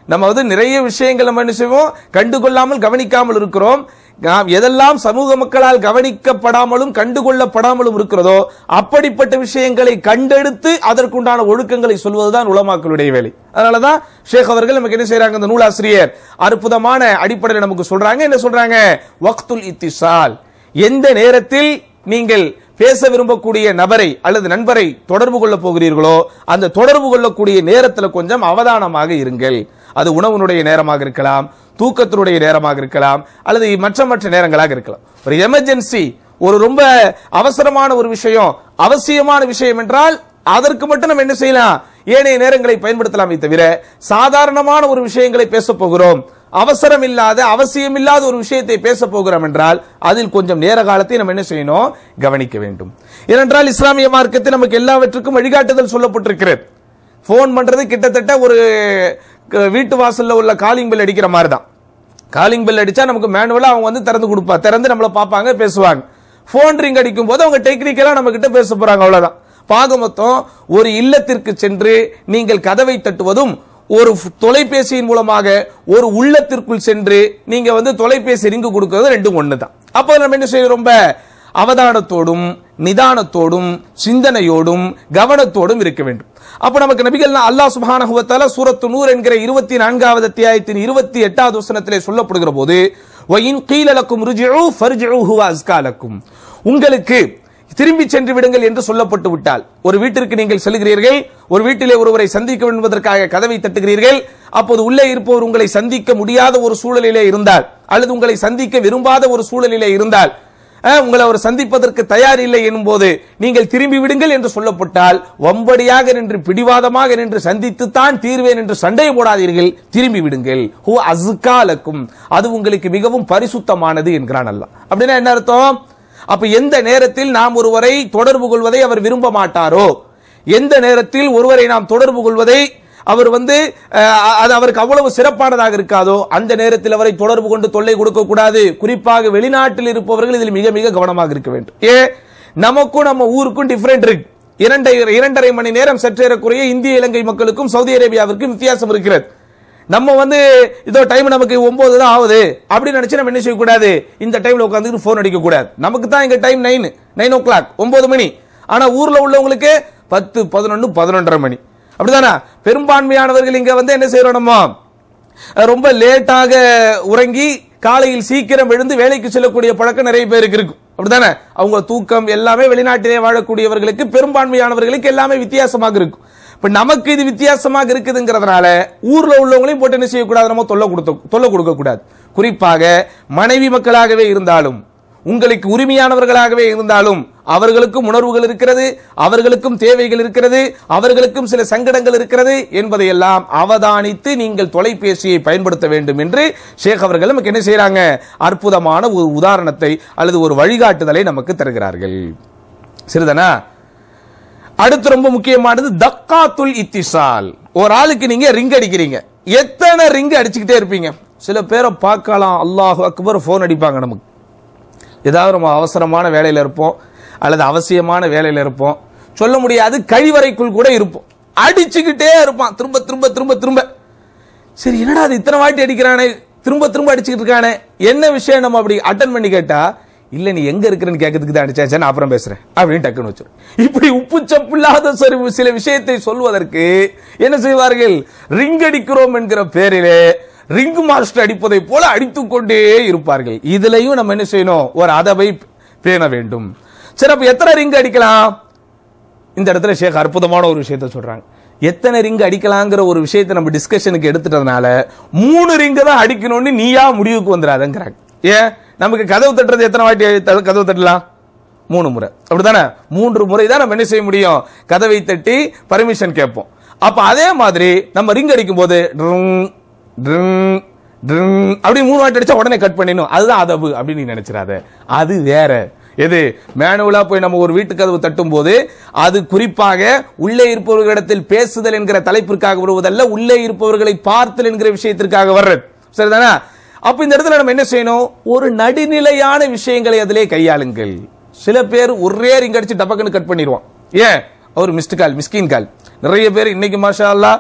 நம்ம வந்து நிறைய விஷயங்கள் நம்ம என்ன செய்வோம் கண்டுகொள்ளாமல் கவனிக்காமல் இருக்கிறோம் நாம் எதெல்லாம் சமூக மக்களால் கவனிக்கப்படாமலும் கண்டுகொள்ளப்படாமலும் இருக்கிறதோ அப்படிப்பட்ட விஷயங்களை கண்டெடுத்து அதற்குண்டான ஒழுக்கங்களை சொல்வதுதான் உலமாக்களுடைய வேலை அதனாலதான் ஷேக் அவர்கள் நமக்கு என்ன செய்யறாங்க இந்த நூலாசிரியர் அற்புதமான அடிப்படையில் நமக்கு சொல்றாங்க என்ன சொல்றாங்க வக்துல் இத்திசால் எந்த நேரத்தில் நீங்கள் பேச விரும்பக்கூடிய நபரை அல்லது நண்பரை தொடர்பு கொள்ள போகிறீர்களோ அந்த தொடர்பு கொள்ளக்கூடிய நேரத்துல கொஞ்சம் அவதானமாக இருங்கள் அது உணவுனுடைய நேரமாக இருக்கலாம் தூக்கத்தினுடைய நேரமாக இருக்கலாம் அல்லது மற்ற மற்ற நேரங்களாக இருக்கலாம் ஒரு எமர்ஜென்சி ஒரு ரொம்ப அவசரமான ஒரு விஷயம் அவசியமான விஷயம் என்றால் அதற்கு மட்டும் நம்ம என்ன செய்யலாம் ஏனைய நேரங்களை பயன்படுத்தலாமே தவிர சாதாரணமான ஒரு விஷயங்களை பேச போகிறோம் அவசரம் இல்லாத அவசியம் இல்லாத ஒரு விஷயத்தை பேச போகிறோம் என்றால் அதில் கொஞ்சம் நேர காலத்தை நம்ம என்ன செய்யணும் கவனிக்க வேண்டும் ஏனென்றால் இஸ்லாமிய மார்க்கத்தில் நமக்கு எல்லாவற்றுக்கும் வழிகாட்டுதல் சொல்லப்பட்டிருக்கிறது போன் பண்றது கிட்டத்தட்ட ஒரு க- வீட்டு வாசல்ல உள்ள காலிங் பெல் அடிக்கிற மாதிரி தான் காலிங் பெல் அடிச்சா நமக்கு மேனுவலா அவங்க வந்து திறந்து கொடுப்பா திறந்து நம்மள பார்ப்பாங்க பேசுவாங்க போன் ரிங் அடிக்கும் போது அவங்க டெக்னிக்கலா நம்ம கிட்ட பேச போறாங்க அவ்வளவுதான் பாக மொத்தம் ஒரு இல்லத்திற்கு சென்று நீங்கள் கதவை தட்டுவதும் ஒரு ஃப- தொலைபேசியின் மூலமாக ஒரு உள்ளத்திற்குள் சென்று நீங்க வந்து தொலைபேசி ரிங்கு கொடுக்கிறது ரெண்டும் ஒண்ணுதான் அப்போ நம்ம என்ன செய்யறோம் ரொம்ப அவதானத்தோடும் நிதானத்தோடும் சிந்தனையோடும் கவனத்தோடும் இருக்க வேண்டும் அப்ப நமக்கு நபிகள் அல்லாஹ் சுப்ஹானஹு வ தஆலா சூரத்து நூர் என்கிற இருபத்தி நான்காவது அத்தியாயத்தின் இருபத்தி எட்டாவது வசனத்திலே சொல்லப்படுகிற போது வயின் கீழலக்கும் ருஜிஉ ஃபர்ஜிஉ ஹுவ அஸ்கா லக்கும் உங்களுக்கு திரும்பி சென்று விடுங்கள் என்று சொல்லப்பட்டு விட்டால் ஒரு வீட்டிற்கு நீங்கள் செல்கிறீர்கள் ஒரு வீட்டிலே ஒருவரை சந்திக்க வேண்டும் என்பதற்காக கதவை தட்டுகிறீர்கள் அப்போது உள்ளே இருப்பவர் உங்களை சந்திக்க முடியாத ஒரு சூழலிலே இருந்தால் அல்லது உங்களை சந்திக்க விரும்பாத ஒரு சூழலிலே இருந்தால் அஹ், உங்களை அவர் சந்திப்பதற்கு தயார் இல்லை எனும்போது நீங்கள் திரும்பி விடுங்கள் என்று சொல்லப்பட்டால் வம்படியாக நின்று பிடிவாதமாக நின்று சந்தித்துத்தான் தீர்வேன் என்று சண்டை போடாதீர்கள் திரும்பி விடுங்கள் ஹூ அஸ்காலக்கும் அது உங்களுக்கு மிகவும் பரிசுத்தமானது என்கிறான் அல்லாஹ் அப்படின்னா என்ன அர்த்தம் அப்ப எந்த நேரத்தில் நாம் ஒருவரை தொடர்பு கொள்வதை அவர் விரும்ப மாட்டாரோ எந்த நேரத்தில் ஒருவரை நாம் தொடர்பு கொள்வதை அவர் வந்து அஹ், அது அவருக்கு அவ்வளவு சிறப்பானதாக இருக்காதோ அந்த நேரத்தில் அவரை தொடர்பு கொண்டு தொல்லை கொடுக்க கூடாது குறிப்பாக வெளிநாட்டில் இருப்பவர்கள் இதில் மிக மிக கவனமாக இருக்க வேண்டும் ஏ நமக்கும் நம்ம ஊருக்கும் டிஃபரெண்ட் இருக்கு இரண்டரை இரண்டரை மணி நேரம் சற்றேறக்குறைய இந்திய இலங்கை மக்களுக்கும் சவுதி அரேபியாவிற்கும் வித்தியாசம் இருக்கிறது நம்ம வந்து இதோ டைம் நமக்கு ஒன்பது தான் ஆகுது அப்படின்னு நினைச்சு நம்ம என்ன செய்யக்கூடாது இந்த டைம்ல உட்காந்துட்டு போன் அடிக்க கூடாது நமக்கு தான் இங்க time nine nine o'clock ஒன்பது மணி ஆனா ஊர்ல உள்ளவங்களுக்கு பத்து பதினொன்னு பதினொன்றரை மணி அப்படிதானே பெரும்பான்மையானவர்கள் இங்க வந்து என்ன செய்யறோம் நம்ம அஹ், ரொம்ப லேட்டாக உறங்கி காலையில் சீக்கிரம் எழுந்து வேலைக்கு செல்லக்கூடிய பழக்கம் நிறைய பேருக்கு இருக்கும் அப்படிதானே அவங்க தூக்கம் எல்லாமே வெளிநாட்டிலே வாழக்கூடியவர்களுக்கு பெரும்பான்மையானவர்களுக்கு எல்லாமே வித்தியாசமாக இருக்கும் இப்ப நமக்கு இது வித்தியாசமாக இருக்குதுங்கிறதுனால ஊர்ல உள்ளவங்களையும் போட்டு என்ன செய்யக்கூடாது நம்ம தொல்லை கொடுத்த தொல்லை கொடுக்க கூடாது குறிப்பாக மனைவி மக்களாகவே இருந்தாலும் உங்களுக்கு உரிமையானவர்களாகவே இருந்தாலும் அவர்களுக்கும் உணர்வுகள் இருக்கிறது அவர்களுக்கும் தேவைகள் இருக்கிறது அவர்களுக்கும் சில சங்கடங்கள் இருக்கிறது என்பதையெல்லாம் அவதானித்து நீங்கள் தொலைபேசியை பயன்படுத்த வேண்டும் என்று ஷேக் அவர்கள் நமக்கு என்ன செய்றாங்க அற்புதமான ஒரு உதாரணத்தை அல்லது ஒரு வழிகாட்டுதலை நமக்கு தருகிறார்கள் சரிதானா அடுத்து ரொம்ப முக்கியமானது தக்காத்துல் இத்திசால் ஒரு ஆளுக்கு நீங்க ரிங் அடிக்கிறீங்க எத்தனை ரிங் அடிச்சுக்கிட்டே இருப்பீங்க சில பேரை பார்க்கலாம் அல்லாஹ் அக்பர் போன் அடிப்பாங்க நமக்கு ஏதாவது நம்ம அவசரமான வேலையில இருப்போம் அல்லது அவசியமான வேலையில இருப்போம் சொல்ல முடியாது கழிவறைக்குள் கூட இருப்போம் அடிச்சுக்கிட்டே இருப்பான் திரும்ப திரும்ப திரும்ப திரும்ப சரி என்னடா அது இத்தனை வாட்டி அடிக்கிறானே திரும்ப திரும்ப அடிச்சுக்கிட்டு இருக்கானே என்ன விஷயம் நம்ம அப்படி அட்டன் பண்ணி கேட்டா இல்ல நீ எங்க இருக்கிறன்னு கேட்கறதுக்கு தான் அடிச்சேன் சரி, நான் அப்புறம் பேசுறேன் அப்படின்னு டக்குன்னு வச்சிரு இப்படி உப்பு சப்பில்லாத சரி சில விஷயத்தை சொல்வதற்கு என்ன செய்வார்கள் ரிங் அடிக்கிறோம் என்கிற பேரிலே ரிங் மாஸ்டர் அடிப்பதை போல அடித்துக் கொண்டே இருப்பார்கள் இதுலயும் நம்ம என்ன செய்யணும் ஒரு அதவை பேண வேண்டும் சரி அப்ப எத்தனை ரிங் அடிக்கலாம் இந்த இடத்துல ஷேக் அற்புதமான ஒரு விஷயத்த சொல்றாங்க எத்தனை ரிங் அடிக்கலாங்கிற ஒரு விஷயத்தை நம்ம டிஸ்கஷனுக்கு எடுத்துட்டதுனால மூணு ரிங்க தான் அடிக்கணும்னு நீயா முடிவுக்கு வந்துடாதங்கிறாங்க ஏன் நமக்கு கதவு தட்டுறது எத்தனை வாட்டி த- கதவு தட்டலாம் மூணு முறை அப்படிதானே மூன்று முறை தான் நம்ம என்ன செய்ய முடியும் கதவை தட்டி பர்மிஷன் கேட்போம் அப்ப அதே மாதிரி நம்ம ரிங் அடிக்கும் போது ட்ருங், ட்ருங், ட்ருங் அப்படி மூணு வாட்டி அடிச்சா உடனே கட் பண்ணிடணும் அதுதான் அதவு அப்படின்னு நீ நினைச்சிடாத அது வேற எது மேனுவலா போய் நம்ம ஒரு வீட்டு கதவு தட்டும் போது அது குறிப்பாக உள்ளே இருப்பவர்களிடத்தில் பேசுதல் என்கிற தலைப்பிற்காக வருவதல்ல உள்ளே இருப்பவர்களை பார்த்தல் என்கிற விஷயத்திற்காக வர்றது சரிதானா அப்ப இந்த இடத்துல நம்ம என்ன செய்யணும் ஒரு நடுநிலையான விஷயங்களை அதிலே கையாளுங்கள் சில பேர் ஒரே ரிங் அடிச்சு டபக்குன்னு கட் பண்ணிடுவான் ஏன் அவர் மிஸ்டு கால் மிஸ்கின் கால் நிறைய பேர் இன்னைக்கு மாஷா அல்லாஹ்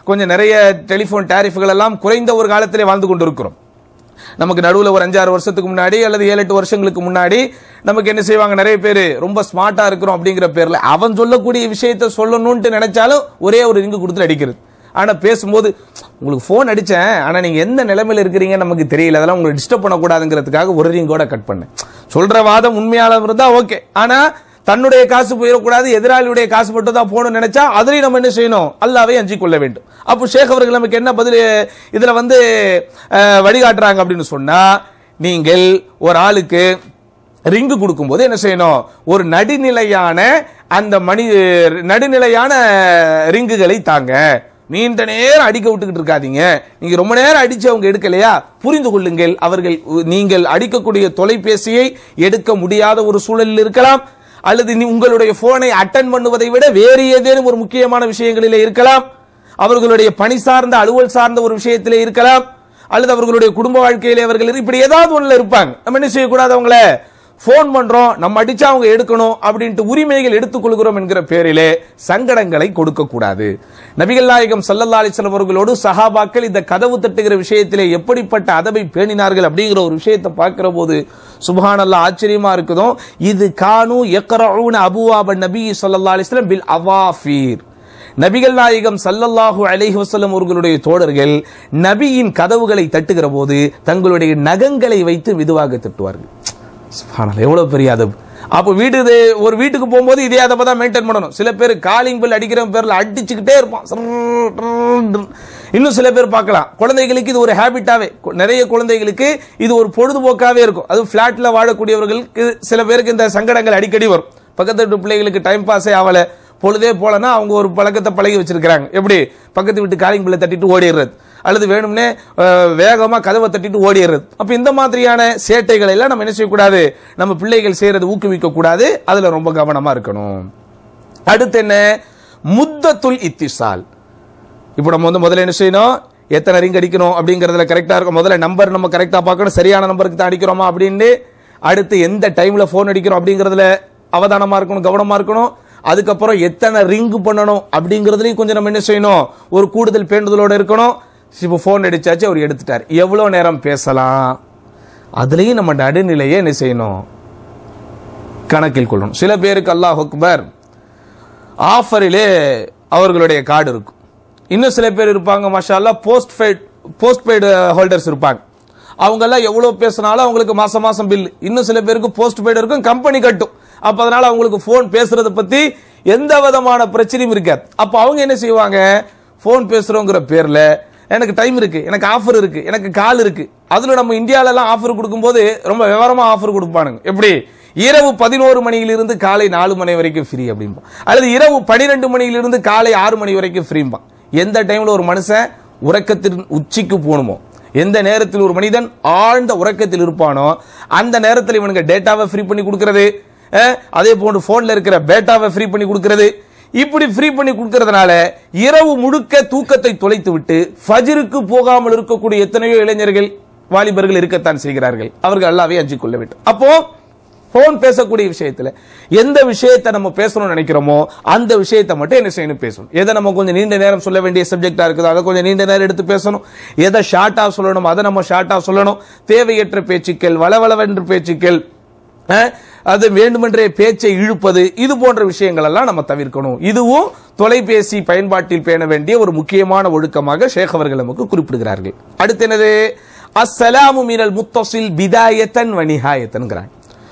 கொஞ்சம் நிறைய டெலிபோன் டேரிஃப்கள் எல்லாம் குறைந்த ஒரு காலத்திலே வாழ்ந்து கொண்டிருக்கிறோம் நமக்கு நடுவுல ஒரு அஞ்சாறு வருஷத்துக்கு முன்னாடி அல்லது ஏழு எட்டு வருஷங்களுக்கு முன்னாடி நமக்கு என்ன செய்வாங்க நிறைய பேர் ரொம்ப ஸ்மார்ட்டா இருக்கிறோம் அப்படிங்கிற பேர்ல அவன் சொல்லக்கூடிய விஷயத்த சொல்லணும்னு நினைச்சாலும் ஒரே ஒரு ரிங்கு கொடுத்து அடிக்கிறது ஆனா பேசும்போது உங்களுக்கு ஃபோன் அடிச்சேன் ஆனா நீங்க எந்த நிலைமையில இருக்கிறீங்க நமக்கு தெரியல அதெல்லாம் உங்களுக்கு டிஸ்டர்ப் பண்ணக்கூடாதுங்கிறதுக்காக ஒரு ரிங்கோட கட் பண்ணேன் சொல்ற வாதம் உண்மையாளம் இருந்தா ஓகே ஆனா தன்னுடைய காசு போயிடக்கூடாது எதிராளியுடைய காசு மட்டும் தான் போகணும்னு நினைச்சா அதுலயும் நம்ம என்ன செய்யணும் அல்லாவே அஞ்சி கொள்ள வேண்டும் அப்போ ஷேக் அவர்கள் நமக்கு என்ன பதில் இதுல வந்து அஹ், வழிகாட்டுறாங்க அப்படின்னு சொன்னா நீங்கள் ஒரு ஆளுக்கு ரிங்கு கொடுக்கும்போது என்ன செய்யணும் ஒரு நடுநிலையான அந்த மணி நடுநிலையான ரிங்குகளை தாங்க நீண்ட நேரம் அடிக்க விட்டுக்கிட்டு இருக்காதீங்க நீங்க ரொம்ப நேரம் அடிச்சு அவங்க எடுக்கலையா புரிந்து கொள்ளுங்கள் அவர்கள் நீங்கள் அடிக்கக்கூடிய தொலைபேசியை எடுக்க முடியாத ஒரு சூழலில் இருக்கலாம் அல்லது நீ உங்களுடைய போனை அட்டன் பண்ணுவதை விட வேறு ஏதேனும் ஒரு முக்கியமான விஷயங்களிலே இருக்கலாம் அவர்களுடைய பணி சார்ந்த அலுவல் சார்ந்த ஒரு விஷயத்திலே இருக்கலாம் அல்லது அவர்களுடைய குடும்ப வாழ்க்கையிலே அவர்கள் இரு- இப்படி ஏதாவது ஒண்ணுல இருப்பாங்க நம்ம என்ன செய்யக்கூடாது அவங்கள போன் பண்றோம் நம்ம அடிச்சா அவங்க எடுக்கணும் அப்படின்ட்டு உரிமைகள் எடுத்துக்கொள்கிறோம் என்கிற பேரிலே சங்கடங்களை கொடுக்க கூடாது நபிகள் நாயகம் சல்லல்லா அலிஸ்லாம் அவர்களோடு சஹாபாக்கள் இந்த கதவு தட்டுகிற விஷயத்திலே எப்படிப்பட்ட அதவை பேணினார்கள் அப்படிங்கிற ஒரு விஷயத்தை பார்க்கிற போது சுபஹானல்லாஹ் ஆச்சரியமா இருக்குதோ இது கானு எக்கரவுன அபுவாப நபி ஸல்லல்லாஹு அலைஹி வஸல்லம் பில் அவாஃபீர் நபிகள் நாயகம் சல்லல்லாஹு அலைஹி வஸல்லம் அவர்களுடைய தோழர்கள் நபியின் கதவுகளை தட்டுகிற போது தங்களுடைய நகங்களை வைத்து மெதுவாக தட்டுவார்கள் சுப்ஹானல்லாஹ், எவ்வளவு பெரிய அதப் அப்போ வீடு இது- ஒரு வீட்டுக்கு போகும்போது இதே அதப்ப தான் மெயின்டைன் பண்ணணும் சில பேர் காலிங் பில் அடிக்கிற பேர்ல அடிச்சுக்கிட்டே இருப்பான் சர்ர் டர்ர். இன்னும் சில பேர் பார்க்கலாம் குழந்தைகளுக்கு இது ஒரு ஹேபிட்டாவே நிறைய குழந்தைகளுக்கு இது ஒரு பொழுதுபோக்காவே இருக்கும் அது பிளாட்ல வாழக்கூடியவர்களுக்கு சில பேருக்கு இந்த சங்கடங்கள் அடிக்கடி வரும் பக்கத்து வீட்டு பிள்ளைகளுக்கு டைம் பாஸே ஆகல பொழுதே போலனா அவங்க ஒரு பழக்கத்தை பழகி வச்சிருக்காங்க எப்படி பக்கத்து வீட்டு காலிங் பில்லை தட்டிட்டு ஓடிடுறது அல்லது வேணும்னே அஹ், வேகமா கதவை தட்டிட்டு ஓடிடுறது அப்ப இந்த மாதிரியான சேட்டைகளை எல்லாம் நம்ம என்ன செய்யக்கூடாது நம்ம பிள்ளைகள் செய்யறது ஊக்குவிக்க கூடாது அதுல ரொம்ப கவனமா இருக்கணும் அடுத்து என்ன முத்தத்துல் இத்திசால் இப்போ நம்ம வந்து முதல்ல என்ன செய்யணும் எத்தனை ரிங் அடிக்கணும் அப்படிங்கறதுல கரெக்டா இருக்கும் முதல்ல நம்பர் நம்ம கரெக்டா பார்க்கணும் சரியான நம்பருக்கு தான் அடிக்கிறோமா அப்படின்னு அடுத்து எந்த டைம்ல போன் அடிக்கிறோம் அப்படிங்கறதுல அவதானமா இருக்கணும் கவனமா இருக்கணும் அதுக்கப்புறம் எத்தனை ரிங் பண்ணணும் அப்படிங்கறதுலயும் கொஞ்சம் நம்ம என்ன செய்யணும் ஒரு கூடுதல் பேண்டுதலோட இருக்கணும் இப்போ போன் அடிச்சாச்சு அவர் எடுத்துட்டார் எவ்வளவு நேரம் பேசலாம் அதுலயும் நம்ம நடுநிலையை என்ன செய்யணும் கணக்கில் கொள்ளணும் சில பேருக்கு அல்லாஹ் அக்பர் ஆஃபரிலே அவர்களுடைய கார்டு இருக்கும் இன்னும் சில பேர் இருப்பாங்க மாஷா postpaid postpaid holders இருப்பாங்க அவங்க எல்லாம் எவ்வளவு பேசினாலும் அவங்களுக்கு மாசம் மாசம் பில் இன்னும் சில பேருக்கு போஸ்ட் பெய்டு இருக்கும் கம்பெனி கட்டும் அப்ப அதனால அவங்களுக்கு போன் பேசுறத பத்தி எந்த விதமான பிரச்சனையும் இருக்காது அப்ப அவங்க என்ன செய்வாங்க போன் பேசுறோங்கிற பேர்ல எனக்கு டைம் இருக்கு எனக்கு ஆஃபர் இருக்கு எனக்கு கால் இருக்கு அதுல நம்ம இந்தியால எல்லாம் ஆஃபர் கொடுக்கும்போது ரொம்ப விவரமா ஆஃபர் கொடுப்பானுங்க எப்படி இரவு பதினோரு மணியிலிருந்து காலை நாலு மணி வரைக்கும் ஃப்ரீ அப்படிம்பா அல்லது இரவு பனிரெண்டு மணியிலிருந்து காலை ஆறு மணி வரைக்கும் ஃப்ரீம்பா எந்த டைம்ல ஒரு மனுஷன் உறக்கத்தின் உச்சிக்கு போகணுமோ எந்த நேரத்தில் ஒரு மனிதன் ஆழ்ந்த உறக்கத்தில் இருப்பானோ அந்த நேரத்தில் இவனுக்கு டேட்டாவை ஃப்ரீ பண்ணி கொடுக்கிறது அஹ், அதே போன்று போன்ல இருக்கிற பேட்டாவை ஃப்ரீ பண்ணி கொடுக்கிறது இப்படி ஃப்ரீ பண்ணி கொடுக்கறதுனால இரவு முழுக்க தூக்கத்தை தொலைத்து விட்டு ஃபஜ்ருக்கு போகாமல் இருக்கக்கூடிய எத்தனையோ இளைஞர்கள் வாலிபர்கள் இருக்கத்தான் செய்கிறார்கள் அவர்கள் அல்லாவே அஞ்சிக் கொள்ள வேண்டும் அப்போ போன் பேசக்கூடிய விஷயத்துல எந்த விஷயத்தை நம்ம பேசணும்னு நினைக்கிறோமோ அந்த விஷயத்தை மட்டும் என்ன செய்யணும் பேசணும் எதை நம்ம கொஞ்சம் நீண்ட நேரம் சொல்ல வேண்டிய சப்ஜெக்டா இருக்குதோ அதை கொஞ்சம் நீண்ட நேரம் எடுத்து பேசணும் எதை ஷார்ட்டா சொல்லணும் அதை நம்ம ஷார்ட்டா சொல்லணும் தேவையற்ற பேச்சுக்கள் வளவளவென்ற பேச்சுக்கள் அஹ், அது வேண்டுமென்றே பேச்சை இழுப்பது இது போன்ற விஷயங்கள் எல்லாம் நம்ம தவிர்க்கணும் இதுவும் தொலைபேசி பயன்பாட்டில் பேண வேண்டிய ஒரு முக்கியமான ஒழுக்கமாக ஷேக் அவர்கள் நமக்கு குறிப்பிடுகிறார்கள் அடுத்து என்னது அஸ்ஸலாமு மினல் முத்தசில் பிதாயத்தன் வனிஹாயத்தன்கிறாங்க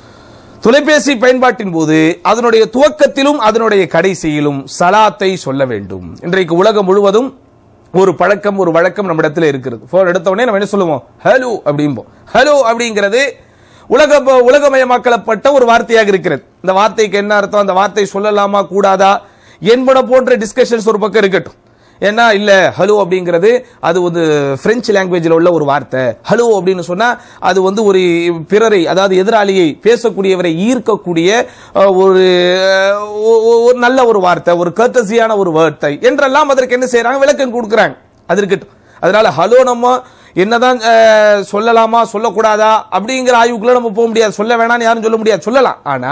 தொலைபேசி பயன்பாட்டின் போது அதனுடைய துவக்கத்திலும் அதனுடைய கடைசியிலும் சலாத்தை சொல்ல வேண்டும் இன்றைக்கு உலகம் முழுவதும் ஒரு பழக்கம் ஒரு வழக்கம் நம்மிடத்தில் இருக்கிறது போன் எடுத்த உடனே நம்ம என்ன சொல்லுவோம் ஹலோ அப்படிம்போம் ஹலோ அப்படிங்கிறது உலக உலகமயமாக்கப்பட்ட ஒரு வார்த்தையாக இருக்கிறது இந்த வார்த்தைக்கு என்ன அர்த்தம் அந்த வார்த்தை சொல்லலாமா கூடாதா என்பன போன்ற டிஸ்கஷன்ஸ் ஒரு பக்கம் இருக்கட்டும் ஏன்னா இல்ல ஹலோ அப்படிங்கிறது அது வந்து பிரெஞ்சு லாங்குவேஜில் உள்ள ஒரு வார்த்தை ஹலோ அப்படின்னு சொன்னா அது வந்து ஒரு பிறரை அதாவது எதிராளியை பேசக்கூடியவரை ஈர்க்கக்கூடிய அஹ், ஒரு அஹ், ஒ- ஒ- ஒரு நல்ல ஒரு வார்த்தை ஒரு கர்த்தசியான ஒரு வார்த்தை என்றெல்லாம் அதற்கு என்ன செய்யறாங்க விளக்கம் கொடுக்குறாங்க அது இருக்கட்டும் அதனால ஹலோ நம்ம என்னதான் அஹ், சொல்லலாமா சொல்லக்கூடாதா அப்படிங்கிற ஆய்வுக்குள்ள நம்ம போக முடியாது சொல்ல வேணாம்னு யாரும் சொல்ல முடியாது சொல்லலாம் ஆனா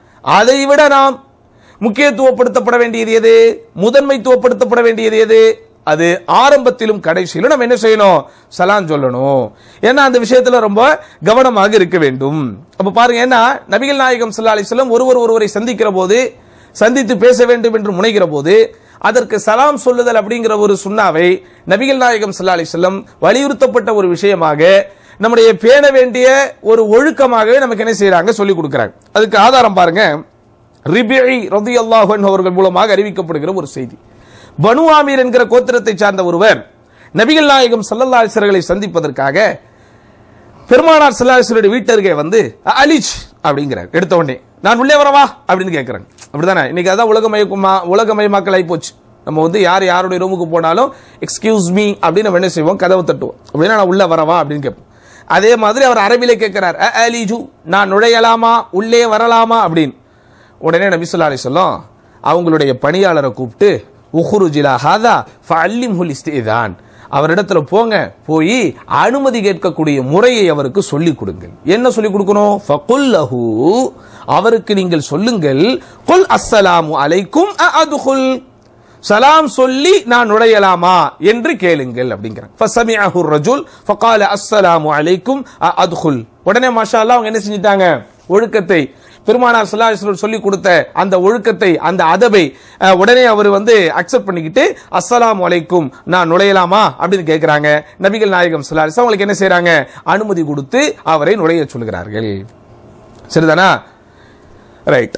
அதை விட நாம் முக்கியத்துவப்படுத்தப்பட வேண்டியது எது முதன்மைத்துவப்படுத்தப்பட வேண்டியது எது அது ஆரம்பத்திலும் கடைசியிலும் நம்ம என்ன செய்யணும் சலாம் சொல்லணும் ஏன்னா அந்த விஷயத்துல ரொம்ப கவனமாக இருக்க வேண்டும் அப்ப பாருங்க ஏன்னா நபிகள் நாயகம் ஸல்லல்லாஹு அலைஹி வஸல்லம் ஒருவர் ஒருவரை சந்திக்கிற போது சந்தித்து பேச வேண்டும் என்று முனைகிற போது அதற்கு சலாம் சொல்லுதல் அப்படிங்கிற ஒரு சுண்ணாவை நபிகள் நாயகம் ஸல்லல்லாஹு அலைஹி வஸல்லம் வலியுறுத்தப்பட்ட ஒரு விஷயமாக நம்முடைய பேண வேண்டிய ஒரு ஒழுக்கமாகவே நமக்கு என்ன செய்யறாங்க சொல்லி கொடுக்கிறாங்க அதுக்கு ஆதாரம் பாருங்க ரிபிஐ ரதியல்லாஹு அன்ஹு அவர்கள் மூலமாக அறிவிக்கப்படுகிற ஒரு செய்தி பனு ஆமீர் என்கிற கோத்திரத்தை சார்ந்த ஒருவர் நபிகள் நாயகம் ஸல்லல்லாஹு அலைஹி வஸல்லை சந்திப்பதற்காக பெருமானார் ஸல்லல்லாஹு வீட்டு அருகே வந்து "அ- அலிஜ் அப்படிங்கிறார் எடுத்த உடனே நான் உள்ளே வரவா அப்படின்னு கேட்கிறாங்க அப்படிதானே இன்னைக்கு அதான் உலகமயக்குமா உலகமயமாக்கல் ஆகி போச்சு நம்ம வந்து யார் யாருடைய ரூமுக்கு போனாலும் எக்ஸ்கியூஸ் மீ அப்படின்னு நம்ம என்ன செய்வோம் கதவை தட்டுவோம் அப்படின்னா நான் உள்ள வரவா அப்படின்னு கேட்போம் அதே மாதிரி அவர் அரபிலே கேட்கிறார் "அ அலிஜு நான் நுழையலாமா உள்ளே வரலாமா அப்படின்னு உடனே நபி ஸல்லல்லாஹு அலைஹி வஸல்லம் அவங்களுடைய பணியாளரை கூப்பிட்டு உஹுருஜிலா ஹாதா ஃபஅல்லிம் ஹுல் இஸ்திதான் அவரிடத்துல போங்க போய் அனுமதி கேட்கக்கூடிய முறையை அவருக்கு சொல்லிக் கொடுங்கள் என்ன சொல்லிக் கொடுக்கணும் ஃபகுல் லஹு அவருக்கு நீங்கள் சொல்லுங்கள் குல் அஸ்ஸலாமு அலைக்கும் அ அதுகுல் சலாம் சொல்லி நான் நுழையலாமா என்று கேளுங்கள் அப்படிங்கிறாங்க ஃபசமிஅஹு ரஜுல் ஃபகால அஸ்ஸலாமு அலைக்கும் அ அத்குல் உடனே மாஷா அல்லாஹ் அவங்க என்ன செஞ்சிட்டாங்க ஒழுக்கத்தை பெருமானார் ஸல்லல்லாஹு அலைஹி வஸல்லம் சொல்லி கொடுத்த அந்த ஒழுக்கத்தை அந்த அதபை அஹ், உடனே அவர் வந்து அக்செப்ட் பண்ணிக்கிட்டு அஸ்ஸலாமு அலைக்கும் நான் நுழையலாமா அப்படின்னு கேட்கிறாங்க நபிகள் நாயகம் ஸல்லல்லாஹு அலைஹி வஸல்லம் அவங்களுக்கு என்ன செய்றாங்க அனுமதி கொடுத்து அவரை நுழைய சொல்கிறார்கள் சரிதானா ரைட்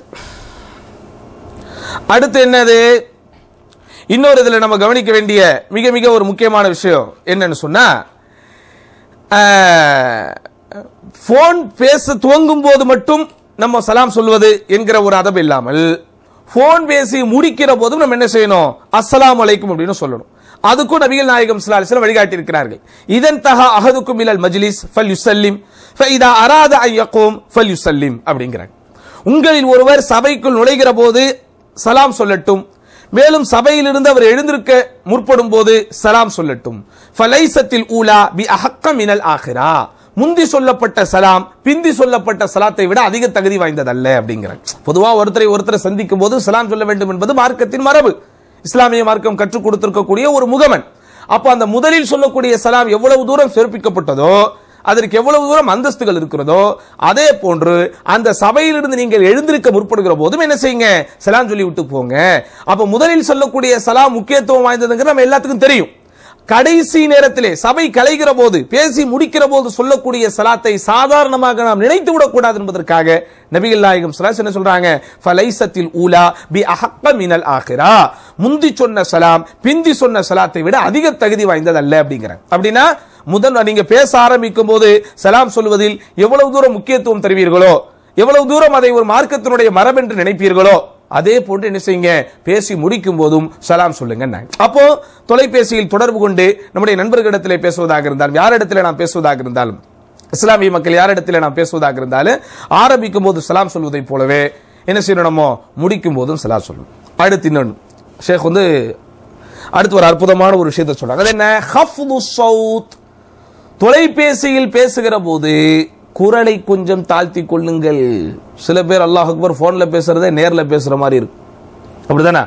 அடுத்து என்னது இன்னொரு இதுல நம்ம கவனிக்க வேண்டிய மிக மிக ஒரு முக்கியமான விஷயம் என்னன்னு சொன்னா போன் பேச துவங்கும் போது மட்டும் நம்ம சலாம் சொல்வது என்கிற ஒரு அதபு இல்லாமல் போன் பேசி முடிக்கிற போதும் நம்ம என்ன செய்யணும் அஸ்ஸலாமு அலைக்கும் அப்படின்னு சொல்லணும் அதுக்கும் நபிகள் நாயகம் ஸல்லல்லாஹு அலைஹி வஸல்லம் வழிகாட்டி இருக்கிறார்கள் இதன் தஹா அஹதுக்கும் மிலல் மஜ்லிஸ் ஃபல் யுசல்லிம் ஃபஇதா அராத அன் யகூம் ஃபல் யுசல்லிம் அப்படிங்கிறாங்க உங்களில் ஒருவர் சபைக்குள் நுழைகிற போது சலாம் சொல்லட்டும் மேலும் சபையிலிருந்து அவர் எழுந்திருக்க முற்படும் போது சலாம் சொல்லட்டும் ஃபலைசத்தில் ஊலா பி அஹக்க மினல் ஆஹிரா முந்தி சொல்லப்பட்ட சலாம் பிந்தி சொல்லப்பட்ட சலாத்தை விட அதிக தகுதி வாய்ந்ததல்ல அப்படிங்கிறாங்க பொதுவா ஒருத்தரை ஒருத்தரை சந்திக்கும் போது சலாம் சொல்ல வேண்டும் என்பது மார்க்கத்தின் மரபு இஸ்லாமிய மார்க்கம் கற்றுக் கொடுத்திருக்கக்கூடிய ஒரு முகமன் அப்ப அந்த முதலில் சொல்லக்கூடிய சலாம் எவ்வளவு தூரம் சிறப்பிக்கப்பட்டதோ அதற்கு எவ்வளவு தூரம் அந்தஸ்துகள் இருக்கிறதோ அதே போன்று அந்த சபையிலிருந்து நீங்கள் எழுந்திருக்க முற்படுகிற போதும் என்ன செய்யுங்க சலாம் சொல்லி விட்டு போங்க அப்ப முதலில் சொல்லக்கூடிய சலாம் முக்கியத்துவம் வாய்ந்ததுங்கிறது நம்ம எல்லாத்துக்கும் தெரியும் கடைசி நேரத்திலே சபை கலைகிற போது பேசி முடிக்கிற போது சொல்லக்கூடிய சலாத்தை சாதாரணமாக நாம் நினைத்து விடக்கூடாது என்பதற்காக நபிகள் நாயகம் ஸல்லல்லாஹு என்ன சொல்றாங்க ஃபலைசத்தில் ஊலா பி அஹக்க மினல் ஆகிரா முந்தி சொன்ன சலாம் பிந்தி சொன்ன சலாத்தை விட அதிக தகுதி வாய்ந்ததல்ல அப்படிங்கிறாங்க அப்படின்னா முதல் நீங்க பேச ஆரம்பிக்கும் போது சலாம் சொல்வதில் எவ்வளவு தூரம் முக்கியத்துவம் தருவீர்களோ எவ்வளவு தூரம் அதை ஒரு மார்க்கத்தினுடைய மரபென்று நினைப்பீர்களோ அதே போன்று என்ன செய்யுங்க பேசி முடிக்கும் போதும் சலாம் சொல்லுங்க அப்போ தொலைபேசியில் தொடர்பு கொண்டு நம்முடைய நண்பர்களிடத்திலே பேசுவதாக இருந்தாலும் யாரிடத்திலே நாம் பேசுவதாக இருந்தாலும் இஸ்லாமிய மக்கள் யாரிடத்திலே நாம் பேசுவதாக இருந்தாலும் ஆரம்பிக்கும் போது சலாம் சொல்வதைப் போலவே என்ன செய்யணும் நம்ம முடிக்கும் போதும் சலாம் சொல்லணும் அடுத்து இன்னொன்று ஷேக் வந்து அடுத்து ஒரு அற்புதமான ஒரு விஷயத்தை சொல்றாங்க அது என்ன ஹஃப்து சவுத் தொலைபேசியில் பேசுகிற போது குரலை கொஞ்சம் தாழ்த்தி கொள்ளுங்கள் சில பேர் அல்லாஹ் அக்பர் போன்ல பேசுறதே நேர்ல பேசுற மாதிரி இருக்கும் அப்படிதானே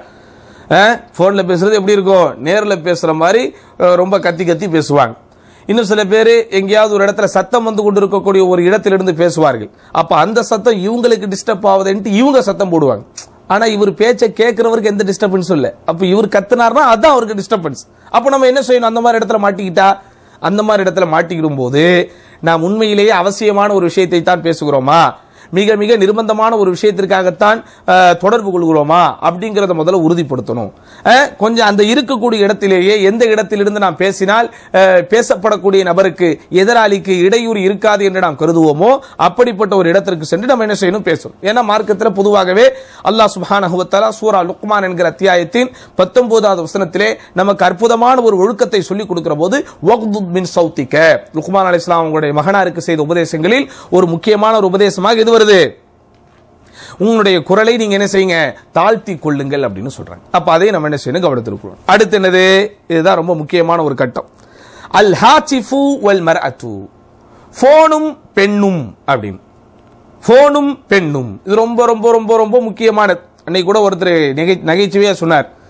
போன்ல பேசுறது எப்படி இருக்கும் நேர்ல பேசுற மாதிரி அஹ், ரொம்ப கத்தி கத்தி பேசுவாங்க இன்னும் சில பேர் எங்கேயாவது ஒரு இடத்துல சத்தம் வந்து கொண்டு இருக்கக்கூடிய ஒரு இடத்திலிருந்து பேசுவார்கள் அப்ப அந்த சத்தம் இவங்களுக்கு டிஸ்டர்ப் ஆகுதுன்ட்டு இவங்க சத்தம் போடுவாங்க ஆனா இவர் பேச்சை கேட்கிறவருக்கு எந்த டிஸ்டர்பன்ஸும் இல்ல அப்ப இவர் கத்துனார்னா அதான் அவருக்கு டிஸ்டர்பன்ஸ் அப்ப நம்ம என்ன செய்யணும் அந்த மாதிரி இடத்துல மாட்டிக்கிட்டா அந்த மாதிரி இடத்துல மாட்டிக்கிடும் போது நாம் உண்மையிலேயே அவசியமான ஒரு விஷயத்தை தான் பேசுகிறோமா மிக மிக நிர்பந்தமான ஒரு விஷயத்திற்காகத்தான் அஹ், தொடர்பு கொள்கிறோமா அப்படிங்கறத முதல்ல உறுதிப்படுத்தணும் அஹ், கொஞ்சம் அந்த இருக்கக்கூடிய இடத்திலேயே எந்த இடத்திலிருந்து நாம் பேசினால் அஹ், பேசப்படக்கூடிய நபருக்கு எதிராளிக்கு இடையூறு இருக்காது என்று நாம் கருதுவோமோ அப்படிப்பட்ட ஒரு இடத்திற்கு சென்று நம்ம என்ன செய்யணும் பேசணும் ஏன்னா மார்க்கத்தில் பொதுவாகவே அல்லாஹ் சுப்ஹானஹு வ தஆலா சூரா லுக்மான் என்கிற அத்தியாயத்தின் பத்தொன்பதாவது வசனத்திலே நமக்கு அற்புதமான ஒரு ஒழுக்கத்தை சொல்லிக் கொடுக்கிற போது வக்துத் மின் சௌத்திக்க லுக்மான் அலைஹிஸ்ஸலாம் அவங்களுடைய மகனாருக்கு செய்த உபதேசங்களில் ஒரு முக்கியமான ஒரு உபதேசமாக இது வருது உங்களுடைய குரலை நீங்க என்ன செய்யுங்க தாழ்த்தி கொள்ளுங்கள் அப்படின்னு சொல்றாங்க அப்ப அதை நம்ம என்ன செய்யணும் கவனத்திருக்கிறோம் அடுத்து என்னது இதுதான் ரொம்ப முக்கியமான ஒரு கட்டம் அல் ஹாச்சிஃபு வல் மர்அத்து போனும் பெண்ணும் அப்படின்னு போனும் பெண்ணும் இது ரொம்ப ரொம்ப ரொம்ப ரொம்ப முக்கியமானது அன்னைக்கு கூட ஒருத்தர் நகை நகைச்சுவையா சொன்னார்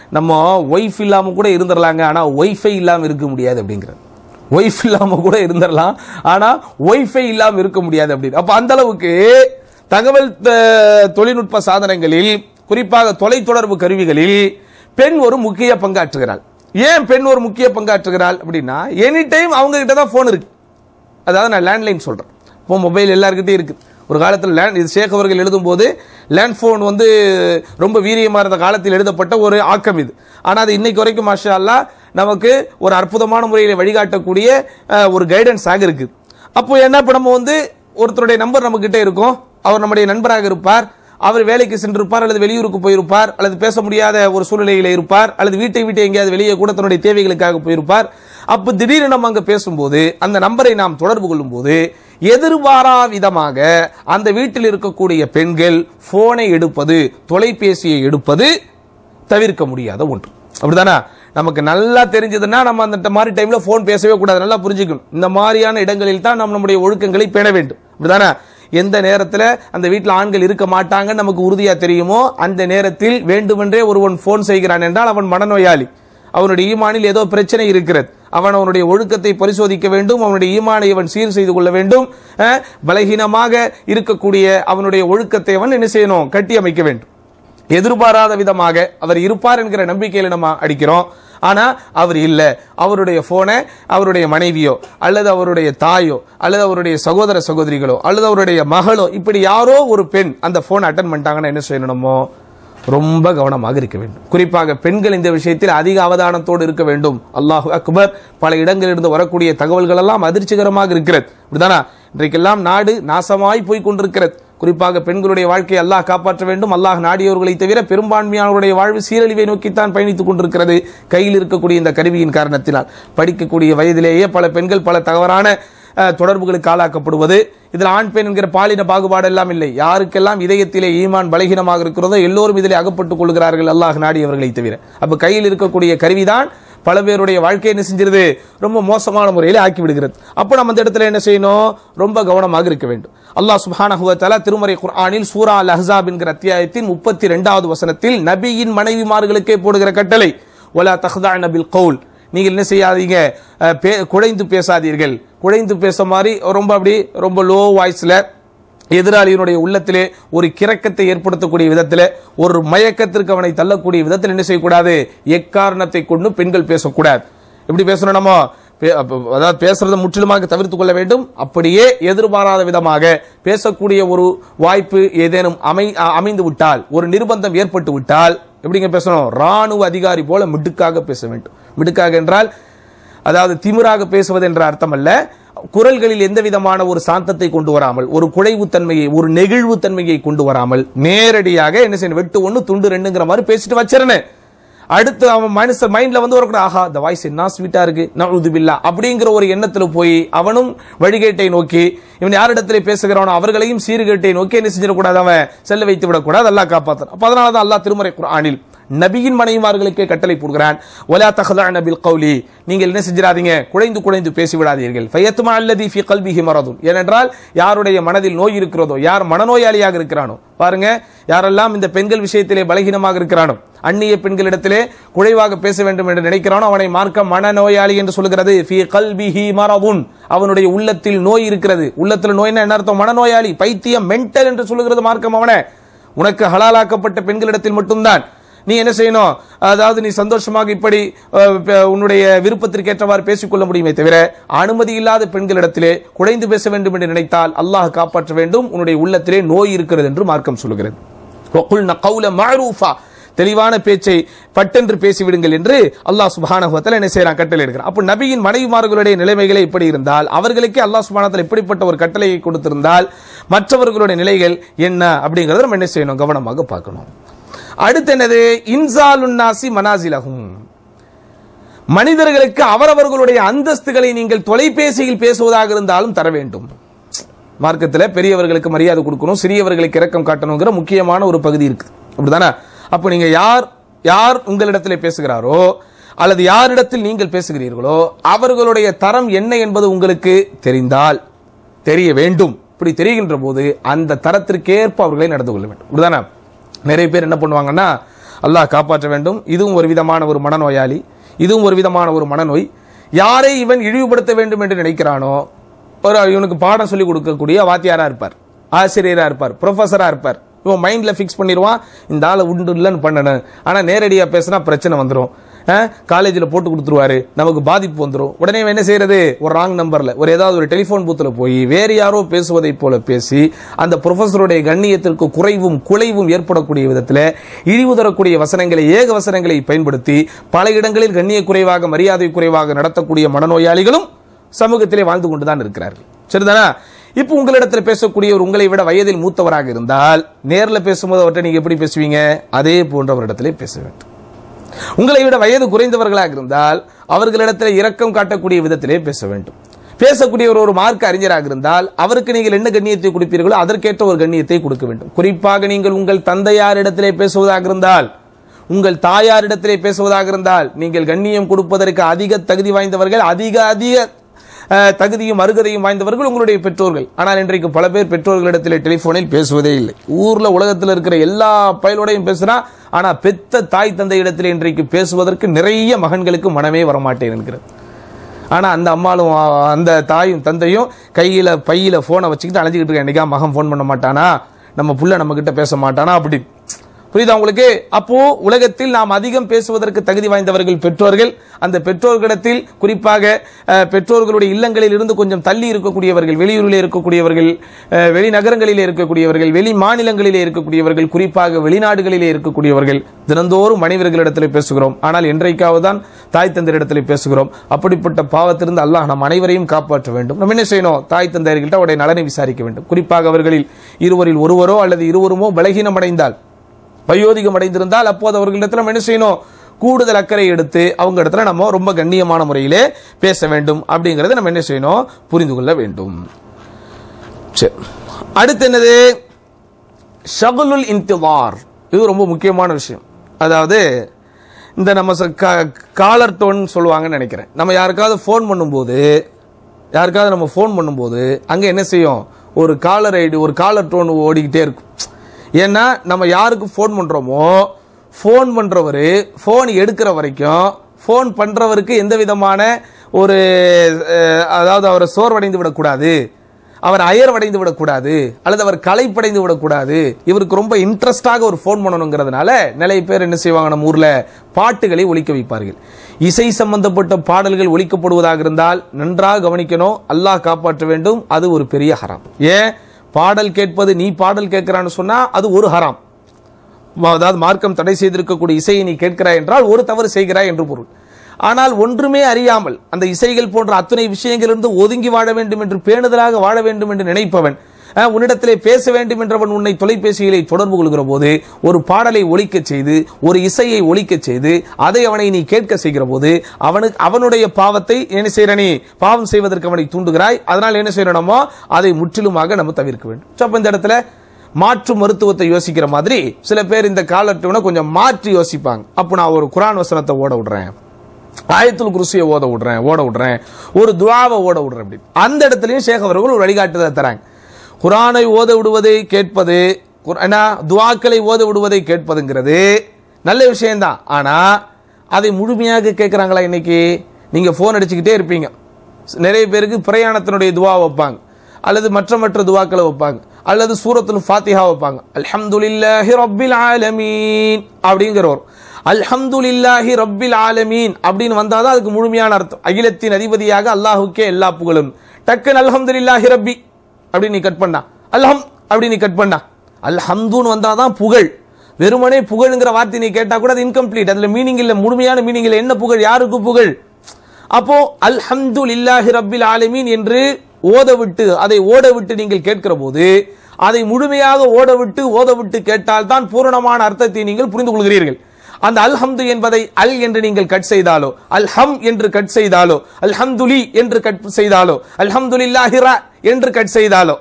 நம்ம ஒய்ஃப் இல்லாம கூட இருந்துடலாங்க ஆனா ஒய்ஃபை இல்லாம இருக்க முடியாது அப்படிங்கிறது ஒய்ஃப் இல்லாம கூட இருந்துடலாம் ஆனா ஒய்ஃபை இல்லாம இருக்க முடியாது அப்படின்னு அப்ப அந்த அளவுக்கு தகவல் த- தொழில்நுட்ப சாதனங்களில் குறிப்பாக தொலைத்தொடர்பு கருவிகளில் பெண் ஒரு முக்கிய பங்காற்றுகிறாள் ஏன் பெண் ஒரு முக்கிய பங்காற்றுகிறாள் அப்படின்னா எனி டைம் அவங்க கிட்ட தான் போன் இருக்கு அதாவது நான் லேண்ட்லைன் சொல்றேன் இப்போ மொபைல் எல்லாருக்கிட்டையும் இருக்கு ஒரு காலத்தில் லேண்ட் இது ஷேக் அவர்கள் எழுதும்போது லேண்ட் ஃபோன் வந்து ரொம்ப வீரியமா இருந்த காலத்தில் எழுதப்பட்ட ஒரு ஆக்கம் இது ஆனா அது இன்னைக்கு வரைக்கும் மாஷா அல்லாஹ் நமக்கு ஒரு அற்புதமான முறையில் வழிகாட்டக்கூடிய அஹ், ஒரு கைடன்ஸ் ஆக இருக்கு அப்போ என்ன இப்ப நம்ம வந்து ஒருத்தருடைய நம்பர் நம்ம கிட்ட இருக்கும் அவர் நம்முடைய நண்பராக இருப்பார் அவர் வேலைக்கு சென்றிருப்பார் அல்லது வெளியூருக்கு போயிருப்பார் அல்லது பேச முடியாத ஒரு சூழ்நிலையில இருப்பார் அல்லது வீட்டை விட்டு எங்கேயாவது வெளியே கூட தன்னுடைய தேவைகளுக்காக போயிருப்பார் அப்ப திடீர்னு நம்ம அங்க பேசும்போது அந்த நம்பரை நாம் தொடர்பு கொள்ளும் போது எதிர்பாரா விதமாக அந்த வீட்டில் இருக்கக்கூடிய பெண்கள் போனை எடுப்பது தொலைபேசியை எடுப்பது தவிர்க்க முடியாத ஒன்று அப்படிதானே நமக்கு நல்லா தெரிஞ்சதுன்னா நம்ம அந்த மாதிரி டைம்ல போன் பேசவே கூடாது நல்லா புரிஞ்சுக்கணும் இந்த மாதிரியான இடங்களில் தான் நம்ம நம்முடைய ஒழுக்கங்களை பேண வேண்டும் அப்படிதானே எந்த நேரத்தில் அந்த வீட்டில் ஆண்கள் இருக்க மாட்டாங்கன்னு நமக்கு உறுதியா தெரியுமோ அந்த நேரத்தில் வேண்டுமென்றே ஒருவன் போன் செய்கிறான் என்றால் அவன் மனநோயாளி அவனுடைய ஈமானில் ஏதோ பிரச்சனை இருக்கிறது அவன் அவனுடைய ஒழுக்கத்தை பரிசோதிக்க வேண்டும் அவனுடைய ஈமானை அவன் சீர் செய்து கொள்ள வேண்டும் அஹ், பலகீனமாக இருக்கக்கூடிய அவனுடைய ஒழுக்கத்தை அவன் என்ன செய்யணும் கட்டி அமைக்க வேண்டும் எதிர்பாராத விதமாக அவர் இருப்பார் என்கிற நம்பிக்கையில நம்ம அடிக்கிறோம் ஆனா அவர் இல்ல அவருடைய போனை அவருடைய மனைவியோ அல்லது அவருடைய தாயோ அல்லது அவருடைய சகோதர சகோதரிகளோ அல்லது அவருடைய மகளோ இப்படி யாரோ ஒரு பெண் அந்த போனை அட்டன் பண்ணிட்டாங்கன்னா என்ன செய்யணுமோ ரொம்ப கவனமாக இருக்க வேண்டும் குறிப்பாக பெண்கள் இந்த விஷயத்தில் அதிக அவதானத்தோடு இருக்க வேண்டும் அல்லாஹ் அக்பர் பல இடங்களிலிருந்து வரக்கூடிய தகவல்கள் எல்லாம் அதிர்ச்சிகரமாக இருக்கிறது இப்படிதானா இன்றைக்கெல்லாம் நாடு நாசமாய் போய் கொண்டிருக்கிறது குறிப்பாக பெண்களுடைய வாழ்க்கையை அல்லாஹ் காப்பாற்ற வேண்டும் அல்லாஹ் நாடியவர்களை தவிர பெரும்பான்மையானவருடைய வாழ்வு சீரழிவை நோக்கித்தான் பயணித்துக் கொண்டிருக்கிறது கையில் இருக்கக்கூடிய இந்த கருவியின் காரணத்தினால் படிக்கக்கூடிய வயதிலேயே பல பெண்கள் பல தவறான அஹ், தொடர்புகளுக்கு ஆளாக்கப்படுவது இதில் ஆண் பெண் என்கிற பாலின பாகுபாடு எல்லாம் இல்லை யாருக்கெல்லாம் இதயத்திலே ஈமான் பலகீனமாக இருக்கிறதோ எல்லோரும் இதிலே அகப்பட்டுக் கொள்கிறார்கள் அல்லாஹ் நாடியவர்களை தவிர அப்ப கையில் இருக்கக்கூடிய கருவிதான் பல பேருடைய வாழ்க்கையை என்ன செஞ்சிருது ரொம்ப மோசமான முறையில் ஆக்கி விடுகிறது அப்ப நம்ம அந்த இடத்துல என்ன செய்யணும் ரொம்ப கவனமாக இருக்க வேண்டும் அல்லாஹ் சுப்ஹானஹு வ தஆலா திருமறை குர்ஆனில் சூரா அல் அஹ்ஸாப் என்கிற அத்தியாயத்தின் முப்பத்தி ரெண்டாவது வசனத்தில் நபியின் மனைவிமார்களுக்கே போடுகிற கட்டளை ஒலா தஹ்தான பில் கவுல் நீங்கள் என்ன செய்யாதீங்க அஹ், பே- குழைந்து பேசாதீர்கள் குழைந்து பேச மாதிரி ரொம்ப அப்படி ரொம்ப லோ வாய்ஸ்ல எதிராளியினுடைய உள்ளத்திலே ஒரு கிறக்கத்தை ஏற்படுத்தக்கூடிய விதத்திலே ஒரு மயக்கத்திற்கு அவனை தள்ளக்கூடிய விதத்தில் என்ன செய்யக்கூடாது எக்காரணத்தை கொண்டு பெண்கள் பேசக்கூடாது எப்படி பேசணும் நம்ம பே- அப்ப- அதாவது பேசுறதை முற்றிலுமாக தவிர்த்துக் கொள்ள வேண்டும் அப்படியே எதிர்பாராத விதமாக பேசக்கூடிய ஒரு வாய்ப்பு ஏதேனும் அமை அ- அமைந்து விட்டால் ஒரு நிர்பந்தம் ஏற்பட்டு விட்டால் எப்படிங்க பேசணும் ராணுவ அதிகாரி போல மிடுக்காக பேச வேண்டும் மிடுக்காக என்றால் அதாவது திமிராக பேசுவது என்ற அர்த்தம் அல்ல குரல்களில் எந்த விதமான ஒரு சாந்தத்தை கொண்டு வராமல் ஒரு குழைவுத்தன்மையை ஒரு நெகிழ்வுத்தன்மையை கொண்டு வராமல் நேரடியாக என்ன செய்யணும் வெட்டு ஒண்ணு துண்டு ரெண்டுங்கிற மாதிரி பேசிட்டு வச்சிருந்தேன் அடுத்து அவன் மனசு மைண்ட்ல வந்து ஒரு ஆஹா இந்த வாய்ஸ் என்ன ஸ்வீட்டா இருக்கு நழுது பில்லா அப்படிங்கிற ஒரு எண்ணத்துல போய் அவனும் வழிகேட்டை நோக்கி இவன் யாரிடத்திலே பேசுகிறானோ அவர்களையும் சீர்கேட்டை நோக்கி என்ன செஞ்சிடக்கூடாது அவன் செல்ல வைத்து விடக்கூடாது அல்லாஹ் காப்பாத்தான் அப்ப அதனாலதான் அல்லாஹ் திருமறை குர்ஆனில் நபியின் மனைவிமார்களுக்கே கட்டளை போடுகிறான் ஒலா தஹதான பில் கௌலி நீங்கள் என்ன செஞ்சிடாதீங்க குழைந்து குழைந்து பேசி விடாதீர்கள் ஃபயத்மா அல்லதி ஃபி கல்பிஹி மரதும் ஏனென்றால் யாருடைய மனதில் நோய் இருக்கிறதோ யார் மனநோயாளியாக இருக்கிறானோ பாருங்க யாரெல்லாம் இந்த பெண்கள் விஷயத்திலே பலகீனமாக இருக்கிறானோ அந்நிய பெண்களிடத்திலே குழைவாக பேச வேண்டும் என்று நினைக்கிறானோ அவனை மார்க்க மனநோயாளி என்று சொல்கிறது ஃபி கல்பிஹி மரதுன் அவனுடைய உள்ளத்தில் நோய் இருக்கிறது உள்ளத்தில் நோய்னா என்ன அர்த்தம் மனநோயாளி பைத்தியம் மென்டல் என்று சொல்லுகிறது மார்க்கம் அவனை உனக்கு ஹலாலாக்கப்பட்ட பெண்களிடத்தில் மட்டும்தான் நீ என்ன செய்யணும் அதாவது நீ சந்தோஷமாக இப்படி அஹ், ப- உன்னுடைய விருப்பத்திற்கு ஏற்றவாறு பேசிக்கொள்ள முடியுமே தவிர அனுமதி இல்லாத பெண்களிடத்திலே குறைந்து பேச வேண்டும் என்று நினைத்தால் அல்லாஹ் காப்பாற்ற வேண்டும் உன்னுடைய உள்ளத்திலே நோய் இருக்கிறது என்று மார்க்கம் சொல்லுகிறது وَقُلْنَ قَوْلًا مَعْرُوفًا. தெளிவான பேச்சை பட்டென்று பேசிவிடுங்கள் என்று அல்லாஹ் சுப்ஹானஹு வ தஆலா என்ன செய்யறான் கட்டளை எடுக்கிறான் அப்ப நபியின் மனைவிமார்களுடைய நிலைமைகளை எப்படி இருந்தால் அவர்களுக்கே அல்லாஹ் சுப்ஹானஹு வ தஆலா இப்படிப்பட்ட ஒரு கட்டளையை கொடுத்திருந்தால் மற்றவர்களுடைய நிலைகள் என்ன அப்படிங்கறத நம்ம என்ன செய்யணும் கவனமாக பார்க்கணும் அடுத்து என்னது இன்சாலுன்னாசி மனாசிலகும் மனிதர்களுக்கு அவரவர்களுடைய அந்தஸ்துகளை நீங்கள் தொலைபேசியில் பேசுவதாக இருந்தாலும் தர வேண்டும் மார்க்கத்தில் பெரியவர்களுக்கு மரியாதை கொடுக்கணும் சிறியவர்களுக்கு இரக்கம் காட்டணுங்கிற முக்கியமான ஒரு பகுதி இருக்கு அப்படிதானே அப்போ நீங்க யார் யார் உங்களிடத்தில் பேசுகிறாரோ அல்லது யாரிடத்தில் நீங்கள் பேசுகிறீர்களோ அவர்களுடைய தரம் என்ன என்பது உங்களுக்கு தெரிந்தால் தெரிய வேண்டும் இப்படி தெரிகின்ற போது அந்த தரத்திற்கேற்ப அவர்களை நடந்து கொள்ள வேண்டும் அப்படிதானே நிறைய பேர் என்ன பண்ணுவாங்கன்னா அல்லாஹ் காப்பாற்ற வேண்டும் இதுவும் ஒரு விதமான ஒரு மனநோயாளி இதுவும் ஒரு விதமான ஒரு மனநோய் யாரை இவன் இழிவுபடுத்த வேண்டும் என்று நினைக்கிறானோ ஒரு இவனுக்கு பாடம் சொல்லி கொடுக்கக்கூடிய வாத்தியாரா இருப்பார் ஆசிரியரா இருப்பார் ப்ரொஃபஸரா இருப்பார் இவன் மைண்ட்ல ஃபிக்ஸ் பண்ணிடுவான் இந்த ஆளை உண்டு இல்லைன்னு பண்ணணும் ஆனா நேரடியா பேசினா பிரச்சனை வந்துடும் காலேஜில் போட்டு கொடுத்துருவாரு நமக்கு பாதிப்பு வந்துடும் உடனே இவன் என்ன செய்யறது ஒரு ராங் நம்பர்ல ஒரு ஏதாவது ஒரு டெலிஃபோன் பூத்தில் போய் வேறு யாரோ பேசுவதைப் போல பேசி அந்த ப்ரொஃபஸருடைய கண்ணியத்திற்கு குறைவும் குலைவும் ஏற்படக்கூடிய விதத்தில் இழிவு தரக்கூடிய வசனங்களை ஏக வசனங்களை பயன்படுத்தி பல இடங்களில் கண்ணிய குறைவாக மரியாதை குறைவாக நடத்தக்கூடிய மனநோயாளிகளும் சமூகத்திலே வாழ்ந்து கொண்டுதான் இருக்கிறார்கள் சரிதானா இப்போ உங்களிடத்தில் பேசக்கூடியவர் உங்களை விட வயதில் மூத்தவராக இருந்தால் நேர்ல பேசும்போது அவர்கிட்ட நீங்க எப்படி பேசுவீங்க அதே போன்றவரிடத்திலே பேச வேண்டும் உங்களை விட வயது குறைந்தவர்களாக இருந்தால் அவர்களிடத்தில் இரக்கம் காட்டக்கூடிய விதத்திலே பேச வேண்டும் பேசக்கூடியவர் ஒரு மார்க்க அறிஞராக இருந்தால் அவருக்கு நீங்கள் என்ன கண்ணியத்தை கொடுப்பீர்களோ அதற்கேற்ற ஒரு கண்ணியத்தை கொடுக்க வேண்டும் குறிப்பாக நீங்கள் உங்கள் தந்தையாரிடத்திலே பேசுவதாக இருந்தால் உங்கள் தாயாரிடத்திலே பேசுவதாக இருந்தால் நீங்கள் கண்ணியம் கொடுப்பதற்கு அதிக தகுதி வாய்ந்தவர்கள் அதிக அதிக அஹ், தகுதியும் அருகதையும் வாய்ந்தவர்கள் உங்களுடைய பெற்றோர்கள் ஆனால் இன்றைக்கு பல பேர் பெற்றோர்களிடத்திலே டெலிபோனில் பேசுவதே இல்லை ஊர்ல உலகத்தில் இருக்கிற எல்லா பயலோடையும் பேசுறா ஆனா பெத்த தாய் தந்தை இடத்திலே இன்றைக்கு பேசுவதற்கு நிறைய மகன்களுக்கு மனமே வரமாட்டேன் என்கிறது ஆனா அந்த அம்மாலும் அ- அந்த தாயும் தந்தையும் கையில பையில போனை வச்சுக்கிட்டு அழைச்சிக்கிட்டு இருக்க என்னைக்கா மகன் ஃபோன் பண்ண மாட்டானா நம்ம புள்ள நம்ம கிட்ட பேச மாட்டானா அப்படி புரியுதா உங்களுக்கு அப்போ உலகத்தில் நாம் அதிகம் பேசுவதற்கு தகுதி வாய்ந்தவர்கள் பெற்றோர்கள் அந்த பெற்றோர்களிடத்தில் குறிப்பாக அஹ், பெற்றோர்களுடைய இல்லங்களில் இருந்து கொஞ்சம் தள்ளி இருக்கக்கூடியவர்கள் வெளியூரிலே இருக்கக்கூடியவர்கள் அஹ், வெளிநகரங்களிலே இருக்கக்கூடியவர்கள் வெளி மாநிலங்களிலே இருக்கக்கூடியவர்கள் குறிப்பாக வெளிநாடுகளிலே இருக்கக்கூடியவர்கள் தினந்தோறும் மனைவர்களிடத்தில் பேசுகிறோம் ஆனால் என்றைக்காவது தான் தாய் தந்தையரிடத்தில் பேசுகிறோம் அப்படிப்பட்ட பாவத்திலிருந்து அல்லாஹ் நம் அனைவரையும் காப்பாற்ற வேண்டும் நம்ம என்ன செய்யணும் தாய் தந்தையர்கள்ட்ட அவருடைய நலனை விசாரிக்க வேண்டும் குறிப்பாக அவர்களில் இருவரில் ஒருவரோ அல்லது இருவருமோ பலகீனம் அடைந்தால் வயோதிகம் அடைந்திருந்தால் அப்போது அவர்களிடத்தில் நம்ம என்ன செய்யணும் கூடுதல் அக்கறை எடுத்து அவங்க இடத்துல நம்ம ரொம்ப கண்ணியமான முறையிலே பேச வேண்டும் அப்படிங்கறத நம்ம என்ன செய்யணும் புரிந்து கொள்ள வேண்டும் சரி அடுத்து என்னது ஷகுலுல் இன்திவார் இது ரொம்ப முக்கியமான விஷயம் அதாவது இந்த நம்ம ச- கா- காலர் டோன் சொல்லுவாங்கன்னு நினைக்கிறேன் நம்ம யாருக்காவது ஃபோன் பண்ணும்போது யாருக்காவது நம்ம ஃபோன் பண்ணும்போது அங்க என்ன செய்யும் ஒரு காலர் ஐடி ஒரு காலர் டோன் ஓடிக்கிட்டே இருக்கும் ஏன்னா நம்ம யாருக்கு ஃபோன் பண்றோமோ ஃபோன் பண்றவர் ஃபோன் எடுக்கிற வரைக்கும் ஃபோன் பண்றவருக்கு எந்த விதமான ஒரு அஹ், அதாவது அவரை சோர்வடைந்து விடக்கூடாது அவர் அயர்வடைந்து விடக்கூடாது அல்லது அவர் களைப்படைந்து விடக்கூடாது இவருக்கு ரொம்ப இன்ட்ரெஸ்டாக ஒரு ஃபோன் பண்ணணுங்கிறதுனால நிறைய பேர் என்ன செய்வாங்க நம்ம ஊர்ல பாட்டுகளை ஒலிக்க வைப்பார்கள் இசை சம்பந்தப்பட்ட பாடல்கள் ஒலிக்கப்படுவதாக இருந்தால் நன்றாக கவனிக்கணும் அல்லாஹ் காப்பாற்ற வேண்டும் அது ஒரு பெரிய ஹராம் ஏன் பாடல் கேட்பது நீ பாடல் கேட்கிறான்னு சொன்னா அது ஒரு ஹராம் அதாவது மார்க்கம் தடை செய்திருக்கக்கூடிய இசையை நீ கேட்கிறாய் என்றால் ஒரு தவறு செய்கிறாய் என்று பொருள் ஆனால் ஒன்றுமே அறியாமல் அந்த இசைகள் போன்ற அத்தனை விஷயங்களிலிருந்து ஒதுங்கி வாழ வேண்டும் என்று பேணுதலாக வாழ வேண்டும் என்று நினைப்பவன் அஹ், உன்னிடத்திலே பேச வேண்டும் என்றவன் உன்னை தொலைபேசியிலே தொடர்பு கொள்கிற போது ஒரு பாடலை ஒலிக்கச் செய்து ஒரு இசையை ஒலிக்கச் செய்து அதை அவனை நீ கேட்க செய்கிற போது அவனுக்கு அவனுடைய பாவத்தை என்ன செய்யற நீ பாவம் செய்வதற்கு அவனை தூண்டுகிறாய் அதனால் என்ன செய்யணுமோ அதை முற்றிலுமாக நம்ம தவிர்க்க வேண்டும் So, அப்ப இந்த இடத்துல மாற்று மருத்துவத்தை யோசிக்கிற மாதிரி சில பேர் இந்த காலட்டுவனை கொஞ்சம் மாற்றி யோசிப்பாங்க அப்போ நான் ஒரு குரான் வசனத்தை ஓட விடுறேன் ஆயத்துல் குருசியை ஓத விடுறேன் ஓட விடுறேன் ஒரு துவாவை ஓட விடுறேன் அப்படி அந்த இடத்துலயும் ஷேக் அவர்கள் ஒரு வழிகாட்டுதலை தராங்க குரானை ஓத விடுவதை கேட்பது குர்- என்ன, துவாக்களை ஓத விடுவதை கேட்பதுங்கிறது நல்ல விஷயம்தான் ஆனா அதை முழுமையாக கேட்கறாங்களா இன்னைக்கு நீங்க போன் அடிச்சுக்கிட்டே இருப்பீங்க நிறைய பேருக்கு பிரயாணத்தினுடைய துவா வைப்பாங்க அல்லது மற்ற மற்ற துவாக்களை வைப்பாங்க அல்லது சூரத்துல் ஃபாத்திஹா வைப்பாங்க அல்ஹம்துலில்லாஹி ரப்பில் ஆலமீன் அப்படிங்கிற வரும் அல்ஹம்துலில்லாஹி ரப்பில் ஆலமீன் அப்படின்னு வந்தாதான் அதுக்கு முழுமையான அர்த்தம் அகிலத்தின் அதிபதியாக அல்லாஹுக்கே எல்லா புகழும் டக்குன்னு அல்ஹம்துலில்லாஹி ரப்பி அப்படின்னு நீ கட் பண்ணா அல்ஹம் அப்படின்னு நீ கட் பண்ணா அல்ஹம்துன்னு வந்தாதான் புகழ் வெறுமனே புகழ்ங்கிற வார்த்தை நீ கேட்டா கூட அது இன்கம்ப்ளீட் அதுல மீனிங் இல்ல முழுமையான மீனிங் இல்ல என்ன புகழ் யாருக்கு புகழ் அப்போ அல்ஹம்து லில்லாஹி ரப்பில் ஆலமீன் என்று ஓத விட்டு அதை ஓட விட்டு நீங்கள் கேட்கிற போது அதை முழுமையாக ஓட விட்டு ஓத விட்டு கேட்டால் தான் பூரணமான அர்த்தத்தை நீங்கள் புரிந்து கொள்கிறீர்கள் அந்த அல்ஹம்து என்பதை அல் என்று நீங்கள் கட் செய்தாலோ அல்ஹம் என்று கட் செய்தாலோ அல்ஹம்துலி என்று கட் செய்தாலோ அல்ஹம்துலில்லாஹி ர என்று கட் செய்தாலோ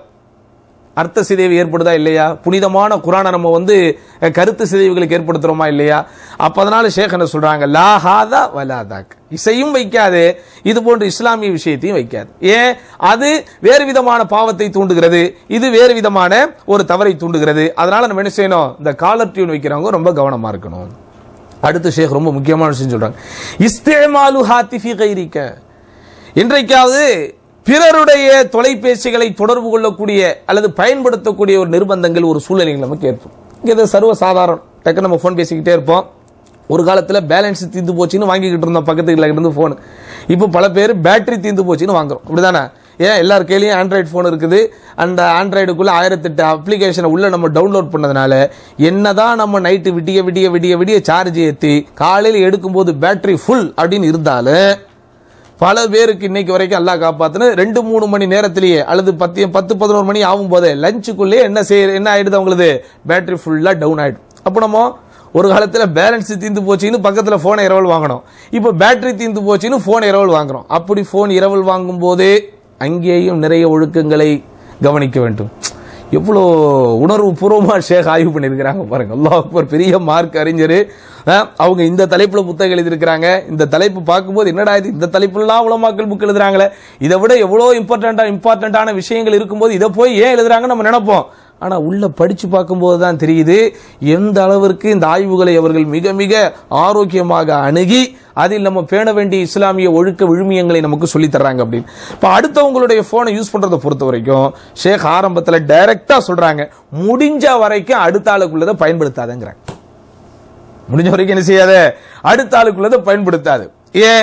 அர்த்த சிதைவு ஏற்படுதா இல்லையா புனிதமான குரானை நம்ம வந்து அஹ், கருத்து சிதைவுகளுக்கு ஏற்படுத்துறோமா இல்லையா அப்ப அதனால ஷேக் என்ன சொல்றாங்க லா ஹாதா வலாதாக் இசையும் வைக்காது இது போன்ற இஸ்லாமிய விஷயத்தையும் வைக்காது ஏன் அது வேறு விதமான பாவத்தை தூண்டுகிறது இது வேறு விதமான ஒரு தவறை தூண்டுகிறது அதனால நம்ம என்ன செய்யணும் இந்த காலர் டியூன் வைக்கிறவங்க ரொம்ப கவனமா இருக்கணும் அடுத்து ஷேக் ரொம்ப முக்கியமான விஷயம் சொல்றாங்க இஸ்தேமாலு ஹாத்திஃபி கைரிக்க இன்றைக்காவது பிறருடைய தொலைபேசிகளை தொடர்பு கொள்ளக்கூடிய அல்லது பயன்படுத்தக்கூடிய ஒரு நிர்பந்தங்கள் ஒரு சூழ்நிலைகள் நமக்கு ஏற்படும் இங்க இது சர்வ சாதாரணம் டக்கு நம்ம ஃபோன் பேசிக்கிட்டே இருப்போம் ஒரு காலத்தில் பேலன்ஸ் தீர்ந்து போச்சுன்னு வாங்கிக்கிட்டு இருந்தோம் பக்கத்து வீட்டில் இருந்து ஃபோன் இப்போ பல பேர் பேட்டரி தீர்ந்து போச்சுன்னு வாங்குறோம் அப்படிதானே ஏன் எல்லார் கையிலையும் ஆண்ட்ராய்டு ஃபோன் இருக்குது அந்த ஆண்ட்ராய்டுக்குள்ள ஆயிரத்தெட்டு அப்ளிகேஷனை உள்ள நம்ம டவுன்லோட் பண்ணதுனால என்னதான் நம்ம நைட்டு விடிய விடிய விடிய விடிய சார்ஜ் ஏற்றி காலையில் எடுக்கும்போது பேட்டரி ஃபுல் அப்படின்னு இருந்தாலும் பல பேருக்கு இன்னைக்கு வரைக்கும் அல்லாஹ் காப்பாத்துன்னு ரெண்டு மூணு மணி நேரத்திலேயே அல்லது பத்து பத்து பதினோரு மணி ஆகும் போதே லஞ்சுக்குள்ளேயே என்ன செய்ய என்ன ஆயிடுது அவங்களது பேட்டரி ஃபுல்லா டவுன் ஆயிடும் அப்போ நம்ம ஒரு காலத்துல பேலன்ஸ் தீந்து போச்சுன்னு பக்கத்துல போனை இரவல் வாங்கணும் இப்போ பேட்டரி தீந்து போச்சுன்னு போன் இரவல் வாங்குறோம் அப்படி போன் இரவல் வாங்கும் போதே அங்கேயும் நிறைய ஒழுக்கங்களை கவனிக்க வேண்டும் எவ்வளோ உணர்வு பூர்வமா ஷேக் ஆய்வு பண்ணியிருக்கிறாங்க பாருங்க அல்லாஹ் அக்பர் பெரிய மார்க் அறிஞர் அவங்க இந்த தலைப்புல புத்தகம் எழுதியிருக்கிறாங்க இந்த தலைப்பு பார்க்கும்போது என்னடா இது இந்த தலைப்புலாம் உலமாக்கள் புக் எழுதுறாங்களே இதை விட எவ்வளோ இம்பார்ட்டண்டா இம்பார்ட்டண்டான விஷயங்கள் இருக்கும்போது இதை போய் ஏன் எழுதுறாங்கன்னு நம்ம நினைப்போம் ஆனா உள்ள படிச்சு பார்க்கும்போது தான் தெரியுது எந்த அளவிற்கு இந்த ஆய்வுகளை அவர்கள் மிக மிக ஆரோக்கியமாக அணுகி அதில் நம்ம பேண வேண்டிய இஸ்லாமிய ஒழுக்க விழுமியங்களை நமக்கு சொல்லி தர்றாங்க அப்படின்னு இப்ப அடுத்தவங்களுடைய போனை யூஸ் பண்றதை பொறுத்த வரைக்கும் ஷேக் ஆரம்பத்துல டைரக்டா சொல்றாங்க முடிஞ்ச வரைக்கும் அடுத்த ஆளுக்குள்ளதை பயன்படுத்தாதங்கிறாங்க முடிஞ்ச வரைக்கும் என்ன செய்யாத அடுத்த ஆளுக்குள்ளதை பயன்படுத்தாது ஏன்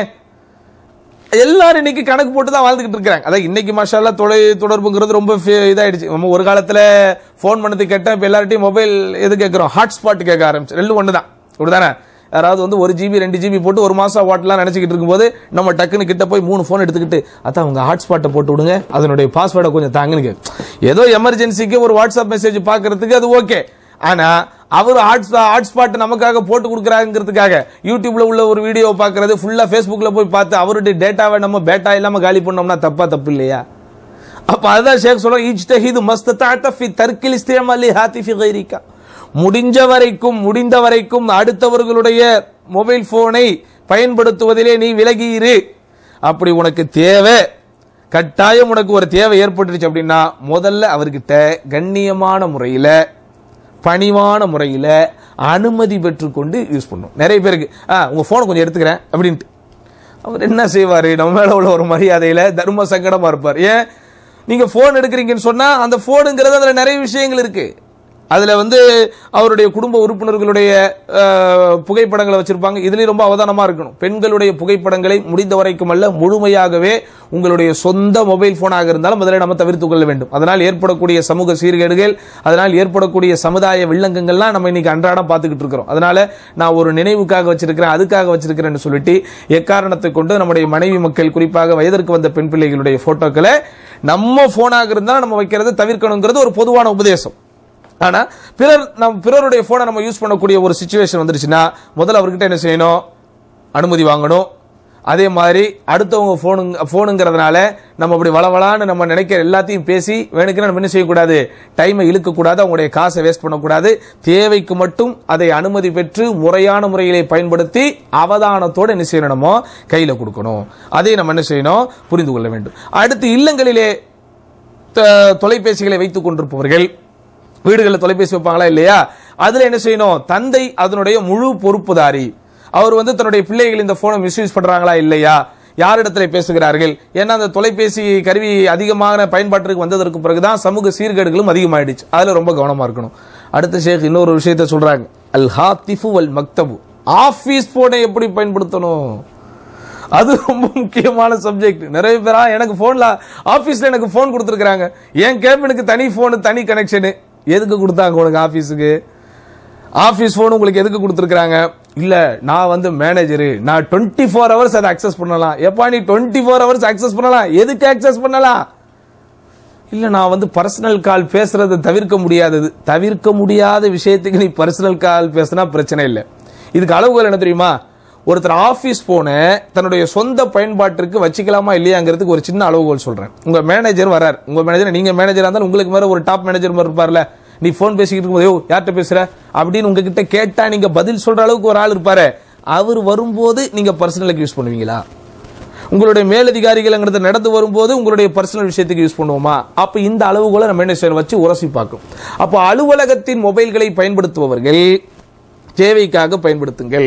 எல்லாரும் இன்னைக்கு கணக்கு போட்டு தான் வாழ்ந்துகிட்டு இருக்காங்க அதான் இன்னைக்கு மாஷால்லா தொலை தொடர்புங்கிறது ரொம்ப ஃபே- இதாயிடுச்சு நம்ம ஒரு காலத்துல ஃபோன் பண்ணது கேட்டா இப்ப எல்லார்ட்டையும் மொபைல் எது கேட்கறோம் ஹாட்ஸ்பாட் கேட்க ஆரம்பிச்சு ரெண்டும் ஒன்று தான் அப்படிதானே யாராவது வந்து ஒரு ஜிபி ரெண்டு ஜிபி போட்டு ஒரு மாசம் வாட்லாம் நினைச்சுக்கிட்டு இருக்கும்போது நம்ம டக்குன்னு கிட்ட போய் மூணு ஃபோன் எடுத்துக்கிட்டு அதான் உங்க ஹாட்ஸ்பாட்டை போட்டு விடுங்க அதனுடைய பாஸ்வேர்டை கொஞ்சம் தாங்கன்னு கேட்கும். ஏதோ எமர்ஜென்சிக்கு ஒரு வாட்ஸ்அப் மெசேஜ் பார்க்கறதுக்கு அது ஓகே ஆனா அவர் ஹாட்ஸ்பாட் நமக்காக போட்டு கொடுக்குறாங்கிறதுக்காக யூடியூப்ல உள்ள ஒரு வீடியோ பார்க்கறது ஃபுல்லா ஃபேஸ்புக்ல போய் பார்த்து அவருடைய டேட்டாவை நம்ம பேட்டா இல்லாம காலி பண்ணோம்னா தப்பா தப்பு இல்லையா அப்ப அதுதான் ஷேக் சொல்றோம் இஜ்தஹிது மஸ்ததாத ஃபி தர்க்கில் இஸ்திமாலி ஹாத்திஃபி கைரிகா முடிஞ்ச வரைக்கும் முடிந்த வரைக்கும் அடுத்தவர்களுடைய மொபைல் போனை பயன்படுத்துவதிலே நீ விலகி இரு அப்படி உனக்கு தேவை கட்டாயம் உனக்கு ஒரு தேவை ஏற்பட்டுருச்சு அப்படின்னா முதல்ல அவர்கிட்ட கண்ணியமான முறையில பணிவான முறையில அனுமதி பெற்றுக்கொண்டு யூஸ் பண்ணும் நிறைய பேருக்கு ஆ உங்க போனை கொஞ்சம் எடுத்துக்கிறேன் அப்படின்ட்டு அவர் என்ன செய்வாரு நம்ம மேல உள்ள ஒரு மரியாதையில தர்ம சங்கடமா இருப்பார் ஏன் நீங்க போன் எடுக்கிறீங்கன்னு சொன்னா அந்த போனுங்கிறது அதுல நிறைய விஷயங்கள் இருக்கு அதுல வந்து அவருடைய குடும்ப உறுப்பினர்களுடைய அஹ், புகைப்படங்களை வச்சிருப்பாங்க இதுலயும் ரொம்ப அவதானமா இருக்கணும் பெண்களுடைய புகைப்படங்களை முடிந்த வரைக்கும் அல்ல முழுமையாகவே உங்களுடைய சொந்த மொபைல் போனாக இருந்தாலும் அதில் நம்ம தவிர்த்துக் கொள்ள வேண்டும் அதனால் ஏற்படக்கூடிய சமூக சீர்கேடுகள் அதனால் ஏற்படக்கூடிய சமுதாய வில்லங்கங்கள்லாம் நம்ம இன்னைக்கு அன்றாடம் பார்த்துக்கிட்டு இருக்கிறோம் அதனால நான் ஒரு நினைவுக்காக வச்சிருக்கிறேன் அதுக்காக வச்சிருக்கிறேன்னு சொல்லிட்டு எக்காரணத்தை கொண்டு நம்முடைய மனைவி மக்கள் குறிப்பாக வயதிற்கு வந்த பெண் பிள்ளைகளுடைய போட்டோக்களை நம்ம போனாக இருந்தால் நம்ம வைக்கிறத தவிர்க்கணுங்கிறது ஒரு பொதுவான உபதேசம் ஆனா பிறர் நம் பிறருடைய போனை நம்ம யூஸ் பண்ணக்கூடிய ஒரு சுச்சுவேஷன் வந்துருச்சுன்னா முதல்ல அவர்கிட்ட என்ன செய்யணும் அனுமதி வாங்கணும் அதே மாதிரி அடுத்தவங்க போனுங்க போனுங்கிறதுனால நம்ம அப்படி வளவளான்னு நம்ம நினைக்கிற எல்லாத்தையும் பேசி வேணுக்குன்னு நம்ம என்ன செய்யக்கூடாது டைமை இழுக்கக்கூடாது அவங்களுடைய காசை வேஸ்ட் பண்ணக்கூடாது தேவைக்கு மட்டும் அதை அனுமதி பெற்று முறையான முறையிலே பயன்படுத்தி அவதானத்தோடு என்ன செய்யணுமோ கையில கொடுக்கணும் அதை நம்ம என்ன செய்யணும் புரிந்து கொள்ள வேண்டும் அடுத்து இல்லங்களிலே த- தொலைபேசிகளை வைத்துக் கொண்டிருப்பவர்கள் வீடுகளில் தொலைபேசி வைப்பாங்களா இல்லையா அதுல என்ன செய்யணும் தந்தை அதனுடைய முழு பொறுப்புதாரி அவர் வந்து தன்னுடைய பிள்ளைகள் இந்த போனை மிஸ்யூஸ் பண்றாங்களா இல்லையா யாரிடத்துல பேசுகிறார்கள் ஏன்னா அந்த தொலைபேசி கருவி அதிகமான பயன்பாட்டிற்கு வந்ததற்கு பிறகுதான் சமூக சீர்கேடுகளும் அதிகமாயிடுச்சு அதுல ரொம்ப கவனமா இருக்கணும் அடுத்த ஷேக் இன்னொரு விஷயத்தை சொல்றாங்க அல் ஹாத்திஃபு வல் மக்தபு ஆபீஸ் போனை எப்படி பயன்படுத்தணும் அது ரொம்ப முக்கியமான சப்ஜெக்ட் நிறைய பேரா எனக்கு போன்ல ஆபீஸ்ல எனக்கு போன் கொடுத்துருக்காங்க என் கேபினுக்கு தனி போன் தனி கனெக்ஷனு எதுக்கு கொடுத்தாங்க உனக்கு ஆபீஸுக்கு ஆபீஸ் போன் உங்களுக்கு எதுக்கு கொடுத்துருக்காங்க இல்ல நான் வந்து மேனேஜரு நான் டுவெண்ட்டி ஃபோர் ஹவர்ஸ் அதை அக்சஸ் பண்ணலாம் எப்பா நீ டுவெண்ட்டி ஃபோர் ஹவர்ஸ் அக்சஸ் பண்ணலாம் எதுக்கு அக்சஸ் பண்ணலாம் இல்ல நான் வந்து பர்சனல் கால் பேசுறதை தவிர்க்க முடியாதது தவிர்க்க முடியாத விஷயத்துக்கு நீ பர்சனல் கால் பேசினா பிரச்சனை இல்லை இதுக்கு அளவுகள் என்ன தெரியுமா ஒருத்தர் ஆபீஸ் போன தன்னுடைய சொந்த பயன்பாட்டிற்கு வச்சுக்கலாமா இல்லையாங்கிறதுக்கு ஒரு சின்ன அளவுகோல் சொல்றேன் உங்க மேனேஜர் வரார் உங்க மேனேஜர் நீங்க மேனேஜரா இருந்தாலும் உங்களுக்கு மேல ஒரு டாப் மேனேஜர் மாதிரி இருப்பார்ல நீ போன் பேசிக்கிட்டு இருக்கும்போது "யோ, யார்கிட்ட பேசுற அப்படின்னு உங்ககிட்ட கேட்டா நீங்க பதில் சொல்ற அளவுக்கு ஒரு ஆள் இருப்பாரு அவர் வரும்போது நீங்க பர்சனலுக்கு யூஸ் பண்ணுவீங்களா உங்களுடைய மேலதிகாரிகள்ங்கிறது நடந்து வரும்போது உங்களுடைய பர்சனல் விஷயத்துக்கு யூஸ் பண்ணுவோமா அப்ப இந்த அளவுகளை நம்ம என்ன செய்யணும் வச்சு உரசி பார்க்கணும் அப்போ அலுவலகத்தின் மொபைல்களை பயன்படுத்துபவர்கள் தேவைக்காக பயன்படுத்துங்கள்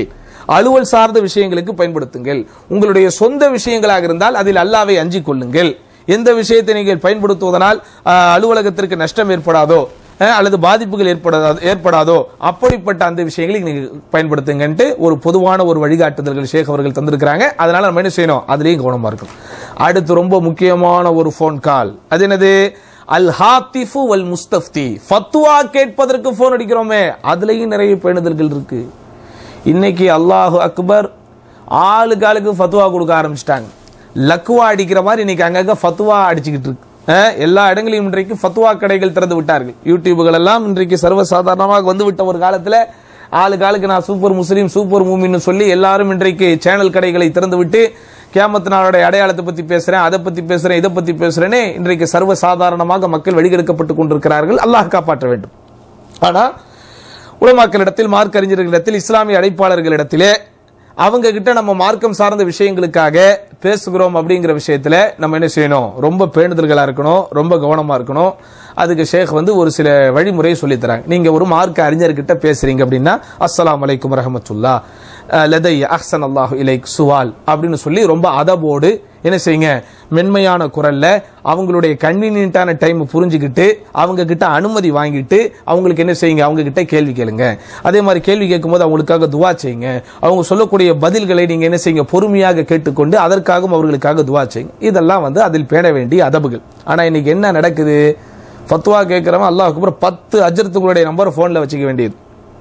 அலுவல் சார்ந்த விஷயங்களுக்கு பயன்படுத்துங்கள் உங்களுடைய சொந்த விஷயங்களாக இருந்தால் அதில் அல்லாவை அஞ்சிக் கொள்ளுங்கள் எந்த விஷயத்தை நீங்கள் பயன்படுத்துவதனால் அஹ், அலுவலகத்திற்கு நஷ்டம் ஏற்படாதோ அஹ், அல்லது பாதிப்புகள் ஏற்படாதோ ஏற்படாதோ அப்படிப்பட்ட அந்த விஷயங்களை நீங்க பயன்படுத்துங்கன்ட்டு ஒரு பொதுவான ஒரு வழிகாட்டுதல்கள் ஷேக் அவர்கள் தந்திருக்கிறாங்க அதனால நம்ம என்ன செய்யணும் அதுலயும் கவனமா இருக்கணும் அடுத்து ரொம்ப முக்கியமான ஒரு ஃபோன் கால் அது என்னது அல் ஹாத்திஃபு வல் முஸ்தப்தி ஃபத்வா கேட்பதற்கு ஃபோன் அடிக்கிறோமே அதுலயும் நிறைய பேணுதல்கள் இருக்கு இன்னைக்கு அல்லாஹு அக்பர் ஆளுக்கு ஆளுக்கு ஃபத்வா கொடுக்க ஆரம்பிச்சிட்டாங்க லக்குவா அடிக்கிற மாதிரி இன்னைக்கு அங்கங்க ஃபத்வா அடிச்சுக்கிட்டு இருக்கு அஹ், எல்லா இடங்களையும் இன்றைக்கு ஃபத்வா கடைகள் திறந்து விட்டார்கள் யூடியூபுகள் எல்லாம் இன்றைக்கு சர்வசாதாரணமாக வந்து விட்ட ஒரு காலத்துல ஆளுக்கு ஆளுக்கு நான் சூப்பர் முஸ்லீம் சூப்பர் மூமின்னு சொல்லி எல்லாரும் இன்றைக்கு சேனல் கடைகளை திறந்து விட்டு கியாமத்து நாளுடைய அடையாளத்தை பத்தி பேசுறேன் அதை பத்தி பேசுறேன் இதை பத்தி பேசுறேனே இன்றைக்கு சர்வசாதாரணமாக மக்கள் வழிகெடுக்கப்பட்டு கொண்டிருக்கிறார்கள் அல்லாஹ் காப்பாற்ற வேண்டும் ஆனா உலமாக்களிடத்தில் மார்க் அறிஞர்களிடத்தில் இஸ்லாமிய அழைப்பாளர்களிடத்திலே அவங்க கிட்ட நம்ம மார்க்கம் சார்ந்த விஷயங்களுக்காக பேசுகிறோம் அப்படிங்கிற விஷயத்துல நம்ம என்ன செய்யணும் ரொம்ப பேணுதல்களா இருக்கணும் ரொம்ப கவனமா இருக்கணும் அதுக்கு ஷேக் வந்து ஒரு சில வழிமுறையை சொல்லித் தராங்க நீங்க ஒரு மார்க்க அறிஞர்கிட்ட பேசுறீங்க அப்படின்னா அஸ்ஸலாமு அலைக்கும் ரஹமத்துல்லா லதை அஹ்சன் அல்லாஹு இலைக் சுவால் அப்படின்னு சொல்லி ரொம்ப அதபோடு என்ன செய்யுங்க மென்மையான குரல்ல அவங்களுடைய கன்வீனியன்டான டைம் புரிஞ்சுக்கிட்டு அவங்க கிட்ட அனுமதி வாங்கிட்டு அவங்களுக்கு என்ன செய்யுங்க அவங்க கிட்ட கேள்வி கேளுங்க அதே மாதிரி கேள்வி கேட்கும்போது அவங்களுக்காக துவா செய்யுங்க அவங்க சொல்லக்கூடிய பதில்களை நீங்க என்ன செய்யுங்க பொறுமையாக கேட்டுக்கொண்டு அதற்காகவும் அவர்களுக்காக துவா செய்யுங்க இதெல்லாம் வந்து அதில் பேண வேண்டிய அதபுகள் ஆனா இன்னைக்கு என்ன நடக்குது ஃபத்வா கேட்கிறவன் அல்லாஹ் அப்புறம் பத்து அஜரத்துகளுடைய நம்பர் போன்ல வச்சுக்க வேண்டியது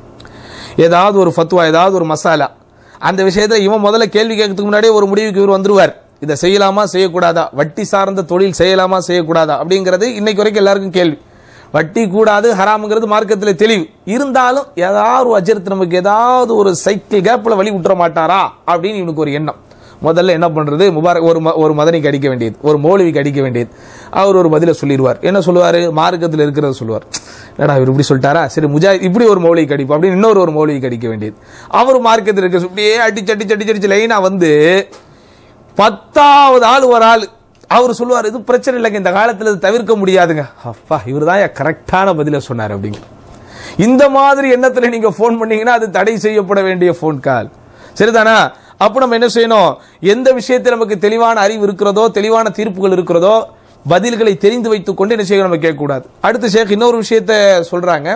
ஏதாவது ஒரு ஃபத்வா ஏதாவது ஒரு மசாலா அந்த விஷயத்துல இவன் முதல்ல கேள்வி கேட்கறதுக்கு முன்னாடியே ஒரு முடிவுக்கு இவர் வந்துருவார் இதை செய்யலாமா செய்யக்கூடாதா வட்டி சார்ந்த தொழில் செய்யலாமா செய்யக்கூடாதா அப்படிங்கிறது இன்னைக்கு வரைக்கும் எல்லாருக்கும் கேள்வி வட்டி கூடாது ஹராமுங்கிறது மார்க்கத்தில் தெளிவு இருந்தாலும் ஏதாவது ஒரு அஜரத்து நமக்கு ஏதாவது ஒரு சைக்கிள் கேப்ல வழி விட்டுற மாட்டாரா அப்படின்னு இவனுக்கு ஒரு எண்ணம் முதல்ல என்ன பண்றது முபாரக் ஒரு ம- ஒரு மதனிக்கு அடிக்க வேண்டியது ஒரு மௌலவிக்கு அடிக்க வேண்டியது அவர் ஒரு பதில சொல்லிடுவார் என்ன சொல்லுவாரு மார்க்கத்தில் இருக்கிறத சொல்லுவார் என்னடா இவர் இப்படி சொல்லிட்டாரா சரி முஜா இப்படி ஒரு மௌலிக்கு அடிப்போம் அப்படின்னு இன்னொரு ஒரு மௌலிக்கு அடிக்க வேண்டியது அவர் மார்க்கத்தில் இருக்க இப்படியே அடிச்சு அடிச்சு அடிச்சு அடிச்சு லைனா வந்து பத்தாவது ஆள் ஒரு ஆள் அவர் சொல்லுவார் இது பிரச்சனை இல்லைங்க இந்த காலத்துல இது தவிர்க்க முடியாதுங்க அப்பா இவர் தான் கரெக்டான பதில சொன்னார் அப்படிங்க இந்த மாதிரி எண்ணத்துல நீங்க ஃபோன் பண்ணீங்கன்னா அது தடை செய்யப்பட வேண்டிய ஃபோன் கால் சரிதானா அப்ப நம்ம என்ன செய்யணும் எந்த விஷயத்தில் நமக்கு தெளிவான அறிவு இருக்கிறதோ தெளிவான தீர்ப்புகள் இருக்கிறதோ பதில்களை தெரிந்து வைத்துக் கொண்டு என்ன செய்யணும் நம்ம கேட்கக்கூடாது அடுத்து ஷேக் இன்னொரு விஷயத்த சொல்றாங்க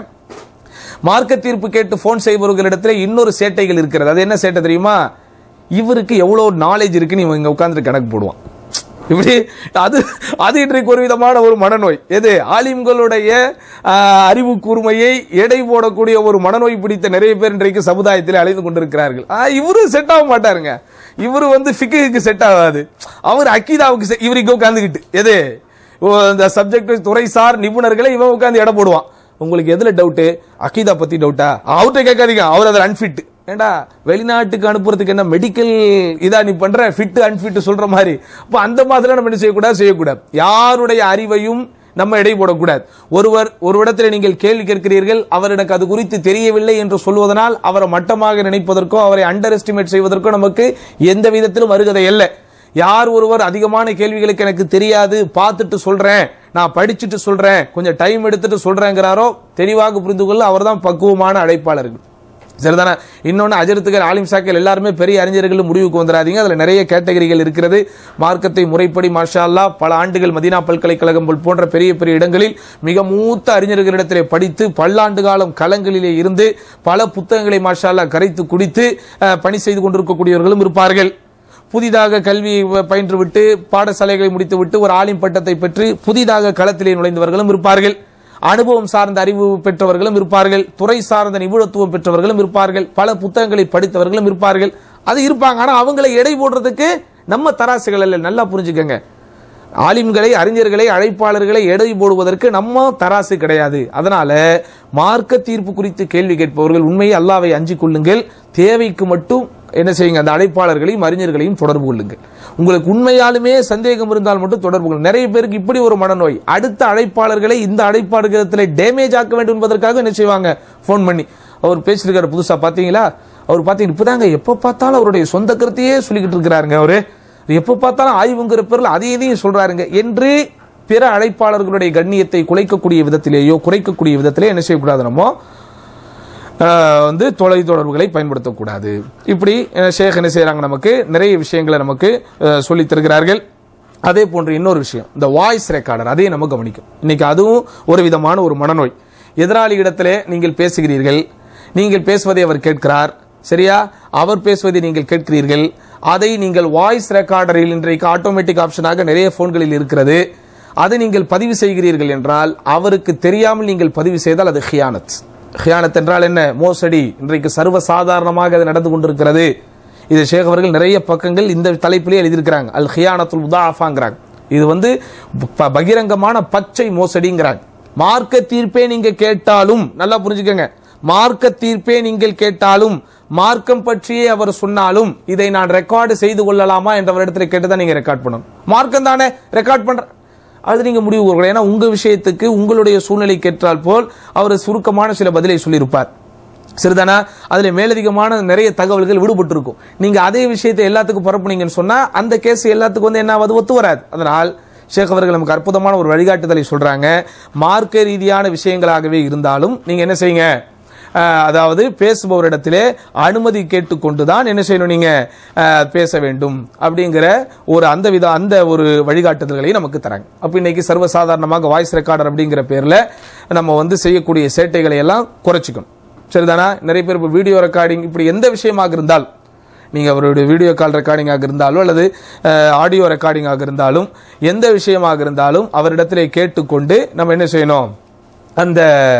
மார்க்க தீர்ப்பு கேட்டு போன் செய்பவர்களிடத்துல இன்னொரு சேட்டைகள் இருக்கிறது அது என்ன சேட்டை தெரியுமா இவருக்கு எவ்வளவு நாலேஜ் இருக்குன்னு இவன் இங்க உட்கார்ந்து கணக்கு போடுவான் இப்படி அது அது இன்றைக்கு ஒரு விதமான ஒரு மனநோய் எது ஆலிம்களுடைய ஆஹ், அறிவு கூர்மையை எடை போடக்கூடிய ஒரு மனநோய் பிடித்த நிறைய பேர் இன்றைக்கு சமுதாயத்தில் அலைந்து கொண்டிருக்கிறார்கள் ஆஹ், இவரு செட் ஆக மாட்டாருங்க இவரு வந்து ஃபிக்குக்கு செட் ஆகாது அவர் அக்கீதாவுக்கு se- இவரு இங்க உட்கார்ந்துகிட்டு எது ஓ, இந்த சப்ஜெக்ட் துறைசார் நிபுணர்களை இவன் உட்கார்ந்து எடை போடுவான் உங்களுக்கு எதுல டவுட் அக்கீதா பத்தி டவுட்டா அவர்கிட்ட கேட்காதீங்க அவர் அதில் அன்ஃபிட் ஏண்டா வெளிநாட்டுக்கு அனுப்புறதுக்கு என்ன மெடிக்கல் இதா நீ பண்ற ஃபிட் அன்ஃபிட் சொல்ற மாதிரி அப்ப அந்த மாதிரி நம்ம என்ன செய்யக்கூடாது செய்யக்கூடாது யாருடைய அறிவையும் நம்ம எடை போடக்கூடாது ஒருவர் ஒரு இடத்துல நீங்கள் கேள்வி கேட்கிறீர்கள் அவர் எனக்கு அது குறித்து தெரியவில்லை என்று சொல்வதனால் அவரை மட்டமாக நினைப்பதற்கோ அவரை அண்டர் எஸ்டிமேட் செய்வதற்கோ நமக்கு எந்த விதத்திலும் வருகதை இல்லை யார் ஒருவர் அதிகமான கேள்விகளுக்கு எனக்கு தெரியாது பார்த்துட்டு சொல்றேன் நான் படிச்சுட்டு சொல்றேன் கொஞ்சம் டைம் எடுத்துட்டு சொல்றேங்கிறாரோ தெளிவாக புரிந்து கொள்ள அவர்தான் பக்குவமான அழைப்பாளர்கள் சரிதானே இன்னொன்னு அஜரத்துகள் ஆலிம் சாக்கள் எல்லாருமே பெரிய அறிஞர்கள் முடிவுக்கு வந்துடாதீங்க அதுல நிறைய கேட்டகரிகள் இருக்கிறது மார்க்கத்தை முறைப்படி மாஷா அல்லாஹ் பல ஆண்டுகள் மதீனா பல்கலைக்கழகம் போல் போன்ற பெரிய பெரிய இடங்களில் மிக மூத்த அறிஞர்களிடத்திலே படித்து பல்லாண்டு காலம் களங்களிலே இருந்து பல புத்தகங்களை மாஷா அல்லாஹ் கரைத்து குடித்து அஹ், பணி செய்து கொண்டிருக்கக்கூடியவர்களும் இருப்பார்கள் புதிதாக கல்வி வ- பயின்றுவிட்டு பாடசாலைகளை முடித்துவிட்டு ஒரு ஆலிம் பட்டத்தை பெற்று புதிதாக களத்திலே நுழைந்தவர்களும் இருப்பார்கள் அனுபவம் சார்ந்த அறிவு பெற்றவர்களும் இருப்பார்கள் துறை சார்ந்த நிபுணத்துவம் பெற்றவர்களும் இருப்பார்கள் பல புத்தகங்களை படித்தவர்களும் இருப்பார்கள் அது இருப்பாங்க ஆனா அவங்களை எடை போடுறதுக்கு நம்ம தராசுகள் அல்ல நல்லா புரிஞ்சுக்கங்க ஆலிம்களை அறிஞர்களை அழைப்பாளர்களை எடை போடுவதற்கு நம்ம தராசு கிடையாது அதனால மார்க்க தீர்ப்பு குறித்து கேள்வி கேட்பவர்கள் உண்மையை அல்லாவை அஞ்சிக் கொள்ளுங்கள் தேவைக்கு மட்டும் என்ன செய்யுங்க அந்த அழைப்பாளர்களையும் அறிஞர்களையும் தொடர்பு கொள்ளுங்கள் உங்களுக்கு உண்மையாலுமே சந்தேகம் இருந்தால் மட்டும் தொடர்பு கொள்ளுங்கள் நிறைய பேருக்கு இப்படி ஒரு மனநோய் அடுத்த அழைப்பாளர்களை இந்த அழைப்பாளர்களிடத்தில் டேமேஜ் ஆக்க வேண்டும் என்பதற்காக என்ன செய்வாங்க ஃபோன் பண்ணி அவர் பேசியிருக்காரு புதுசா பாத்தீங்களா அவர் பாத்தீங்க இப்பதாங்க எப்ப பார்த்தாலும் அவருடைய சொந்த கருத்தையே சொல்லிக்கிட்டு இருக்கிறாருங்க அவரு எப்ப பார்த்தாலும் ஆய்வுங்கிற பேர்ல அதையும் இதையும் சொல்றாருங்க என்று பிற அழைப்பாளர்களுடைய கண்ணியத்தை குலைக்கக்கூடிய விதத்திலேயோ குறைக்கக்கூடிய விதத்திலே என்ன செய்யக்கூடாது நம்ம அஹ், வந்து தொலை தொடர்புகளை பயன்படுத்தக்கூடாது இப்படி அஹ், ஷேக் என்ன செய்றாங்க நமக்கு நிறைய விஷயங்களை நமக்கு அஹ், சொல்லித் தருகிறார்கள் அதே போன்று இன்னொரு விஷயம் இந்த வாய்ஸ் ரெக்கார்டர் அதையும் நம்ம கவனிக்கும் இன்னைக்கு அதுவும் ஒரு விதமான ஒரு மனநோய் எதிராளி இடத்திலே நீங்கள் பேசுகிறீர்கள் நீங்கள் பேசுவதை அவர் கேட்கிறார் சரியா அவர் பேசுவதை நீங்கள் கேட்கிறீர்கள் அதை நீங்கள் வாய்ஸ் ரெக்கார்டரில் இன்றைக்கு ஆட்டோமேட்டிக் ஆப்ஷனாக நிறைய போன்களில் இருக்கிறது அதை நீங்கள் பதிவு செய்கிறீர்கள் என்றால் அவருக்கு தெரியாமல் நீங்கள் பதிவு செய்தால் அது ஹியானத் ஹியானத் என்றால் என்ன மோசடி இன்றைக்கு சர்வ சாதாரணமாக அது நடந்து கொண்டிருக்கிறது இது ஷேக் அவர்கள் நிறைய பக்கங்கள் இந்த தலைப்பிலே எழுதியிருக்கிறாங்க அல் ஹியானத்துல் உதாஃபாங்கிறாங்க இது வந்து ப- பகிரங்கமான பச்சை மோசடிங்கிறாங்க மார்க்க தீர்ப்பே நீங்க கேட்டாலும் நல்லா புரிஞ்சுக்கங்க மார்க்க தீர்ப்பே நீங்கள் கேட்டாலும் மார்க்கம் பற்றியே அவர் சொன்னாலும் இதை நான் ரெக்கார்டு செய்து கொள்ளலாமா என்ற இடத்துல கேட்டுதான் நீங்க ரெக்கார்ட் பண்ணணும் மார்க்கம் தானே ரெக்கார்ட் பண்ற அது நீங்க முடிவு கூறலாம் ஏன்னா உங்க விஷயத்துக்கு உங்களுடைய சூழ்நிலை கேட்டால் போல் அவர் சுருக்கமான சில பதிலை சொல்லியிருப்பார் சரிதானா அதுல மேலதிகமான நிறைய தகவல்கள் விடுபட்டு இருக்கும் நீங்க அதே விஷயத்தை எல்லாத்துக்கும் பரப்புனீங்கன்னு சொன்னா அந்த கேஸ் எல்லாத்துக்கும் வந்து என்ன ஆகுது ஒத்து வராது அதனால் ஷேக் அவர்கள் நமக்கு அற்புதமான ஒரு வழிகாட்டுதலை சொல்றாங்க மார்க்க ரீதியான விஷயங்களாகவே இருந்தாலும் நீங்க என்ன செய்யுங்க அஹ், அதாவது பேசுபவரிடத்திலே அனுமதி கேட்டுக்கொண்டுதான் என்ன செய்யணும் நீங்க அஹ், பேச வேண்டும் அப்படிங்கிற ஒரு அந்த வித அந்த ஒரு வழிகாட்டுதல்களை நமக்கு தராங்க அப்ப இன்னைக்கு சர்வசாதாரணமாக வாய்ஸ் ரெக்கார்டர் அப்படிங்கிற பேர்ல நம்ம வந்து செய்யக்கூடிய சேட்டைகளை எல்லாம் குறைச்சிக்கணும் சரிதானா நிறைய பேர் இப்போ வீடியோ ரெக்கார்டிங் இப்படி எந்த விஷயமாக இருந்தால் நீங்க அவருடைய வீடியோ கால் ரெக்கார்டிங்காக இருந்தாலும் அல்லது ஆடியோ ரெக்கார்டிங்காக இருந்தாலும் எந்த விஷயமாக இருந்தாலும் அவரிடத்திலே கேட்டுக்கொண்டு நம்ம என்ன செய்யணும் அந்த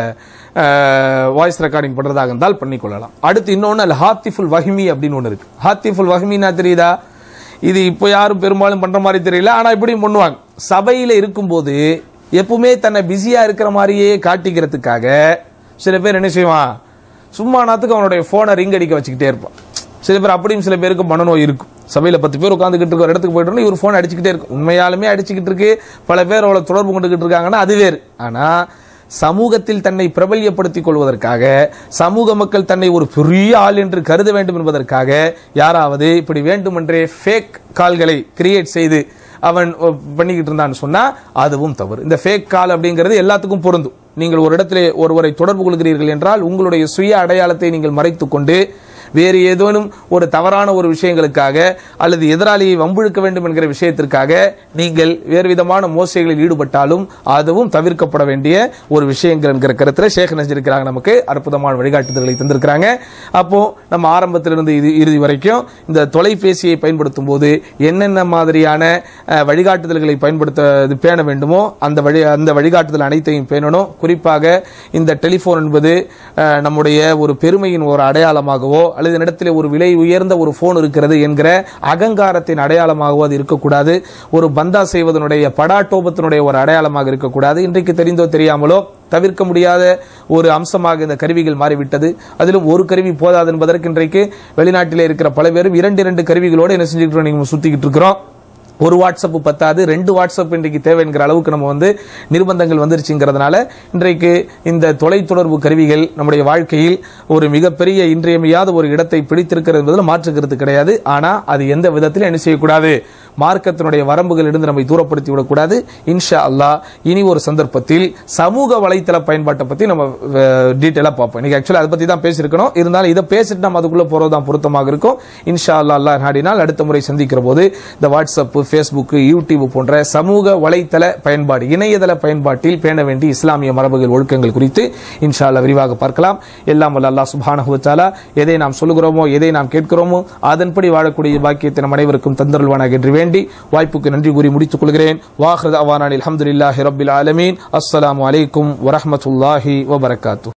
வாய்ஸ் ரெக்கார்டிங் பண்றதாக இருந்தால் பண்ணிக்கொள்ளலாம் அடுத்து இன்னொன்னு அல் ஹாத்திஃபுல் வஹிமி அப்படின்னு ஒன்று இருக்கு ஹாத்திஃபுல் வஹிமின்னா தெரியுதா இது இப்போ யாரும் பெரும்பாலும் பண்ற மாதிரி தெரியல ஆனா இப்படியும் பண்ணுவாங்க சபையில இருக்கும்போது எப்பவுமே தன்னை பிஸியா இருக்கிற மாதிரியே காட்டிக்கிறதுக்காக சில பேர் என்ன செய்வான் சும்மா நாத்துக்கு அவனுடைய போனை ரிங் அடிக்க வச்சுக்கிட்டே இருப்பான் சில பேர் அப்படியும் சில பேருக்கு மனநோய் இருக்கும் சபையில பத்து பேர் உட்காந்துக்கிட்டு இருக்க ஒரு இடத்துக்கு போயிட்டு இவர் போன் அடிச்சுக்கிட்டே இருக்கும் உண்மையாலுமே அடிச்சுக்கிட்டு இருக்கு பல பேர் அவளை தொடர்பு கொண்டுகிட்டு இருக்காங்கன்னா அது வேறு ஆனா சமூகத்தில் தன்னை பிரபல்யப்படுத்திக் கொள்வதற்காக சமூக மக்கள் தன்னை ஒரு பெரிய ஆள் என்று கருத வேண்டும் என்பதற்காக யாராவது இப்படி வேண்டுமென்றே ஃபேக் கால்களை கிரியேட் செய்து அவன் அஹ், பண்ணிக்கிட்டு இருந்தான்னு சொன்னா அதுவும் தவறு இந்த ஃபேக் கால் அப்படிங்கிறது எல்லாத்துக்கும் பொருந்தும் நீங்கள் ஒரு இடத்திலே ஒருவரை தொடர்பு கொள்கிறீர்கள் என்றால் உங்களுடைய சுய அடையாளத்தை நீங்கள் மறைத்துக் கொண்டு வேறு ஏதேனும் ஒரு தவறான ஒரு விஷயங்களுக்காக அல்லது எதிராளியை வம்பிழுக்க வேண்டும் என்கிற விஷயத்திற்காக நீங்கள் வேறு விதமான மோசடிகளில் ஈடுபட்டாலும் அதுவும் தவிர்க்கப்பட வேண்டிய ஒரு விஷயங்கள் என்கிற கருத்துல ஷேக் நஜிருக்கிறாங்க நமக்கு அற்புதமான வழிகாட்டுதல்களை தந்திருக்கிறாங்க அப்போ நம்ம ஆரம்பத்திலிருந்து இது இறுதி வரைக்கும் இந்த தொலைபேசியை பயன்படுத்தும் போது என்னென்ன மாதிரியான அஹ், வழிகாட்டுதல்களை பயன்படுத்த இது பேண வேண்டுமோ அந்த வழி அந்த வழிகாட்டுதல் அனைத்தையும் பேணணும் குறிப்பாக இந்த டெலிபோன் என்பது அஹ், நம்முடைய ஒரு பெருமையின் ஒரு அடையாளமாகவோ அல்லது இடத்திலே ஒரு விலை உயர்ந்த ஒரு போன் இருக்கிறது என்கிற அகங்காரத்தின் அடையாளமாகவோ அது இருக்கக்கூடாது ஒரு பந்தா செய்வதனுடைய படாட்டோபத்தினுடைய ஒரு அடையாளமாக இருக்கக்கூடாது இன்றைக்கு தெரிந்தோ தெரியாமலோ தவிர்க்க முடியாத ஒரு அம்சமாக இந்த கருவிகள் மாறிவிட்டது அதிலும் ஒரு கருவி போதாது என்பதற்கு இன்றைக்கு வெளிநாட்டிலே இருக்கிற பல பேரும் இரண்டு இரண்டு கருவிகளோடு என்ன செஞ்சுட்டு இருக்கோம், நீங்க சுத்திக்கிட்டு இருக்கிறோம் ஒரு வாட்ஸ்அப் பத்தாது ரெண்டு வாட்ஸ்அப் இன்றைக்கு தேவை என்கிற அளவுக்கு நம்ம வந்து நிர்பந்தங்கள் வந்துருச்சுங்கிறதுனால இன்றைக்கு இந்த தொலைத்தொடர்பு கருவிகள் நம்முடைய வாழ்க்கையில் ஒரு மிகப்பெரிய இன்றியமையாத ஒரு இடத்தை பிடித்திருக்கிறது என்பதில் மாற்றுக்கிறது கிடையாது ஆனா அது எந்த விதத்திலும் என்ன செய்யக்கூடாது மார்க்கத்தினுடைய வரம்புகளிலிருந்து நம்மை தூரப்படுத்தி விடக்கூடாது இன்ஷா அல்லாஹ் இனி ஒரு சந்தர்ப்பத்தில் சமூக வலைத்தள பயன்பாட்டை பத்தி நம்ம டீட்டெயிலாக பார்ப்போம் இன்னைக்கு ஆக்சுவலி அதை பத்தி தான் பேசியிருக்கணும் இருந்தாலும் இதை பேசிட்டு நம்ம அதுக்குள்ள போறது தான் பொருத்தமாக இருக்கும் இன்ஷா அல்லாஹ் அல்லாஹ் நாடினால் அடுத்த முறை சந்திக்கிற போது இந்த வாட்ஸ்அப் ஃபேஸ்புக் யூடியூப் போன்ற சமூக வலைத்தள பயன்பாடு இணையதள பயன்பாட்டில் பேண வேண்டிய இஸ்லாமிய மரபுகள் ஒழுக்கங்கள் குறித்து இன்ஷா அல்லாஹ் விரிவாக பார்க்கலாம் எல்லாம் வல்ல அல்லாஹ் சுப்ஹானஹு வ தஆலா எதை நாம் சொல்லுகிறோமோ எதை நாம் கேட்கிறோமோ அதன்படி வாழக்கூடிய பாக்கியத்தை நம் அனைவருக்கும் தந்தருள்வானாக என்று வேண்டி வாய்ப்புக்கு நன்றி கூறி முடித்துக் கொள்கிறேன் வாஹ்ரத் அவானான் அல்ஹம்துலில்லாஹி ரப்பில் ஆலமீன் அஸ்ஸலாமு அலைக்கும் வரஹ்மத்துல்லாஹி வபரகாத்து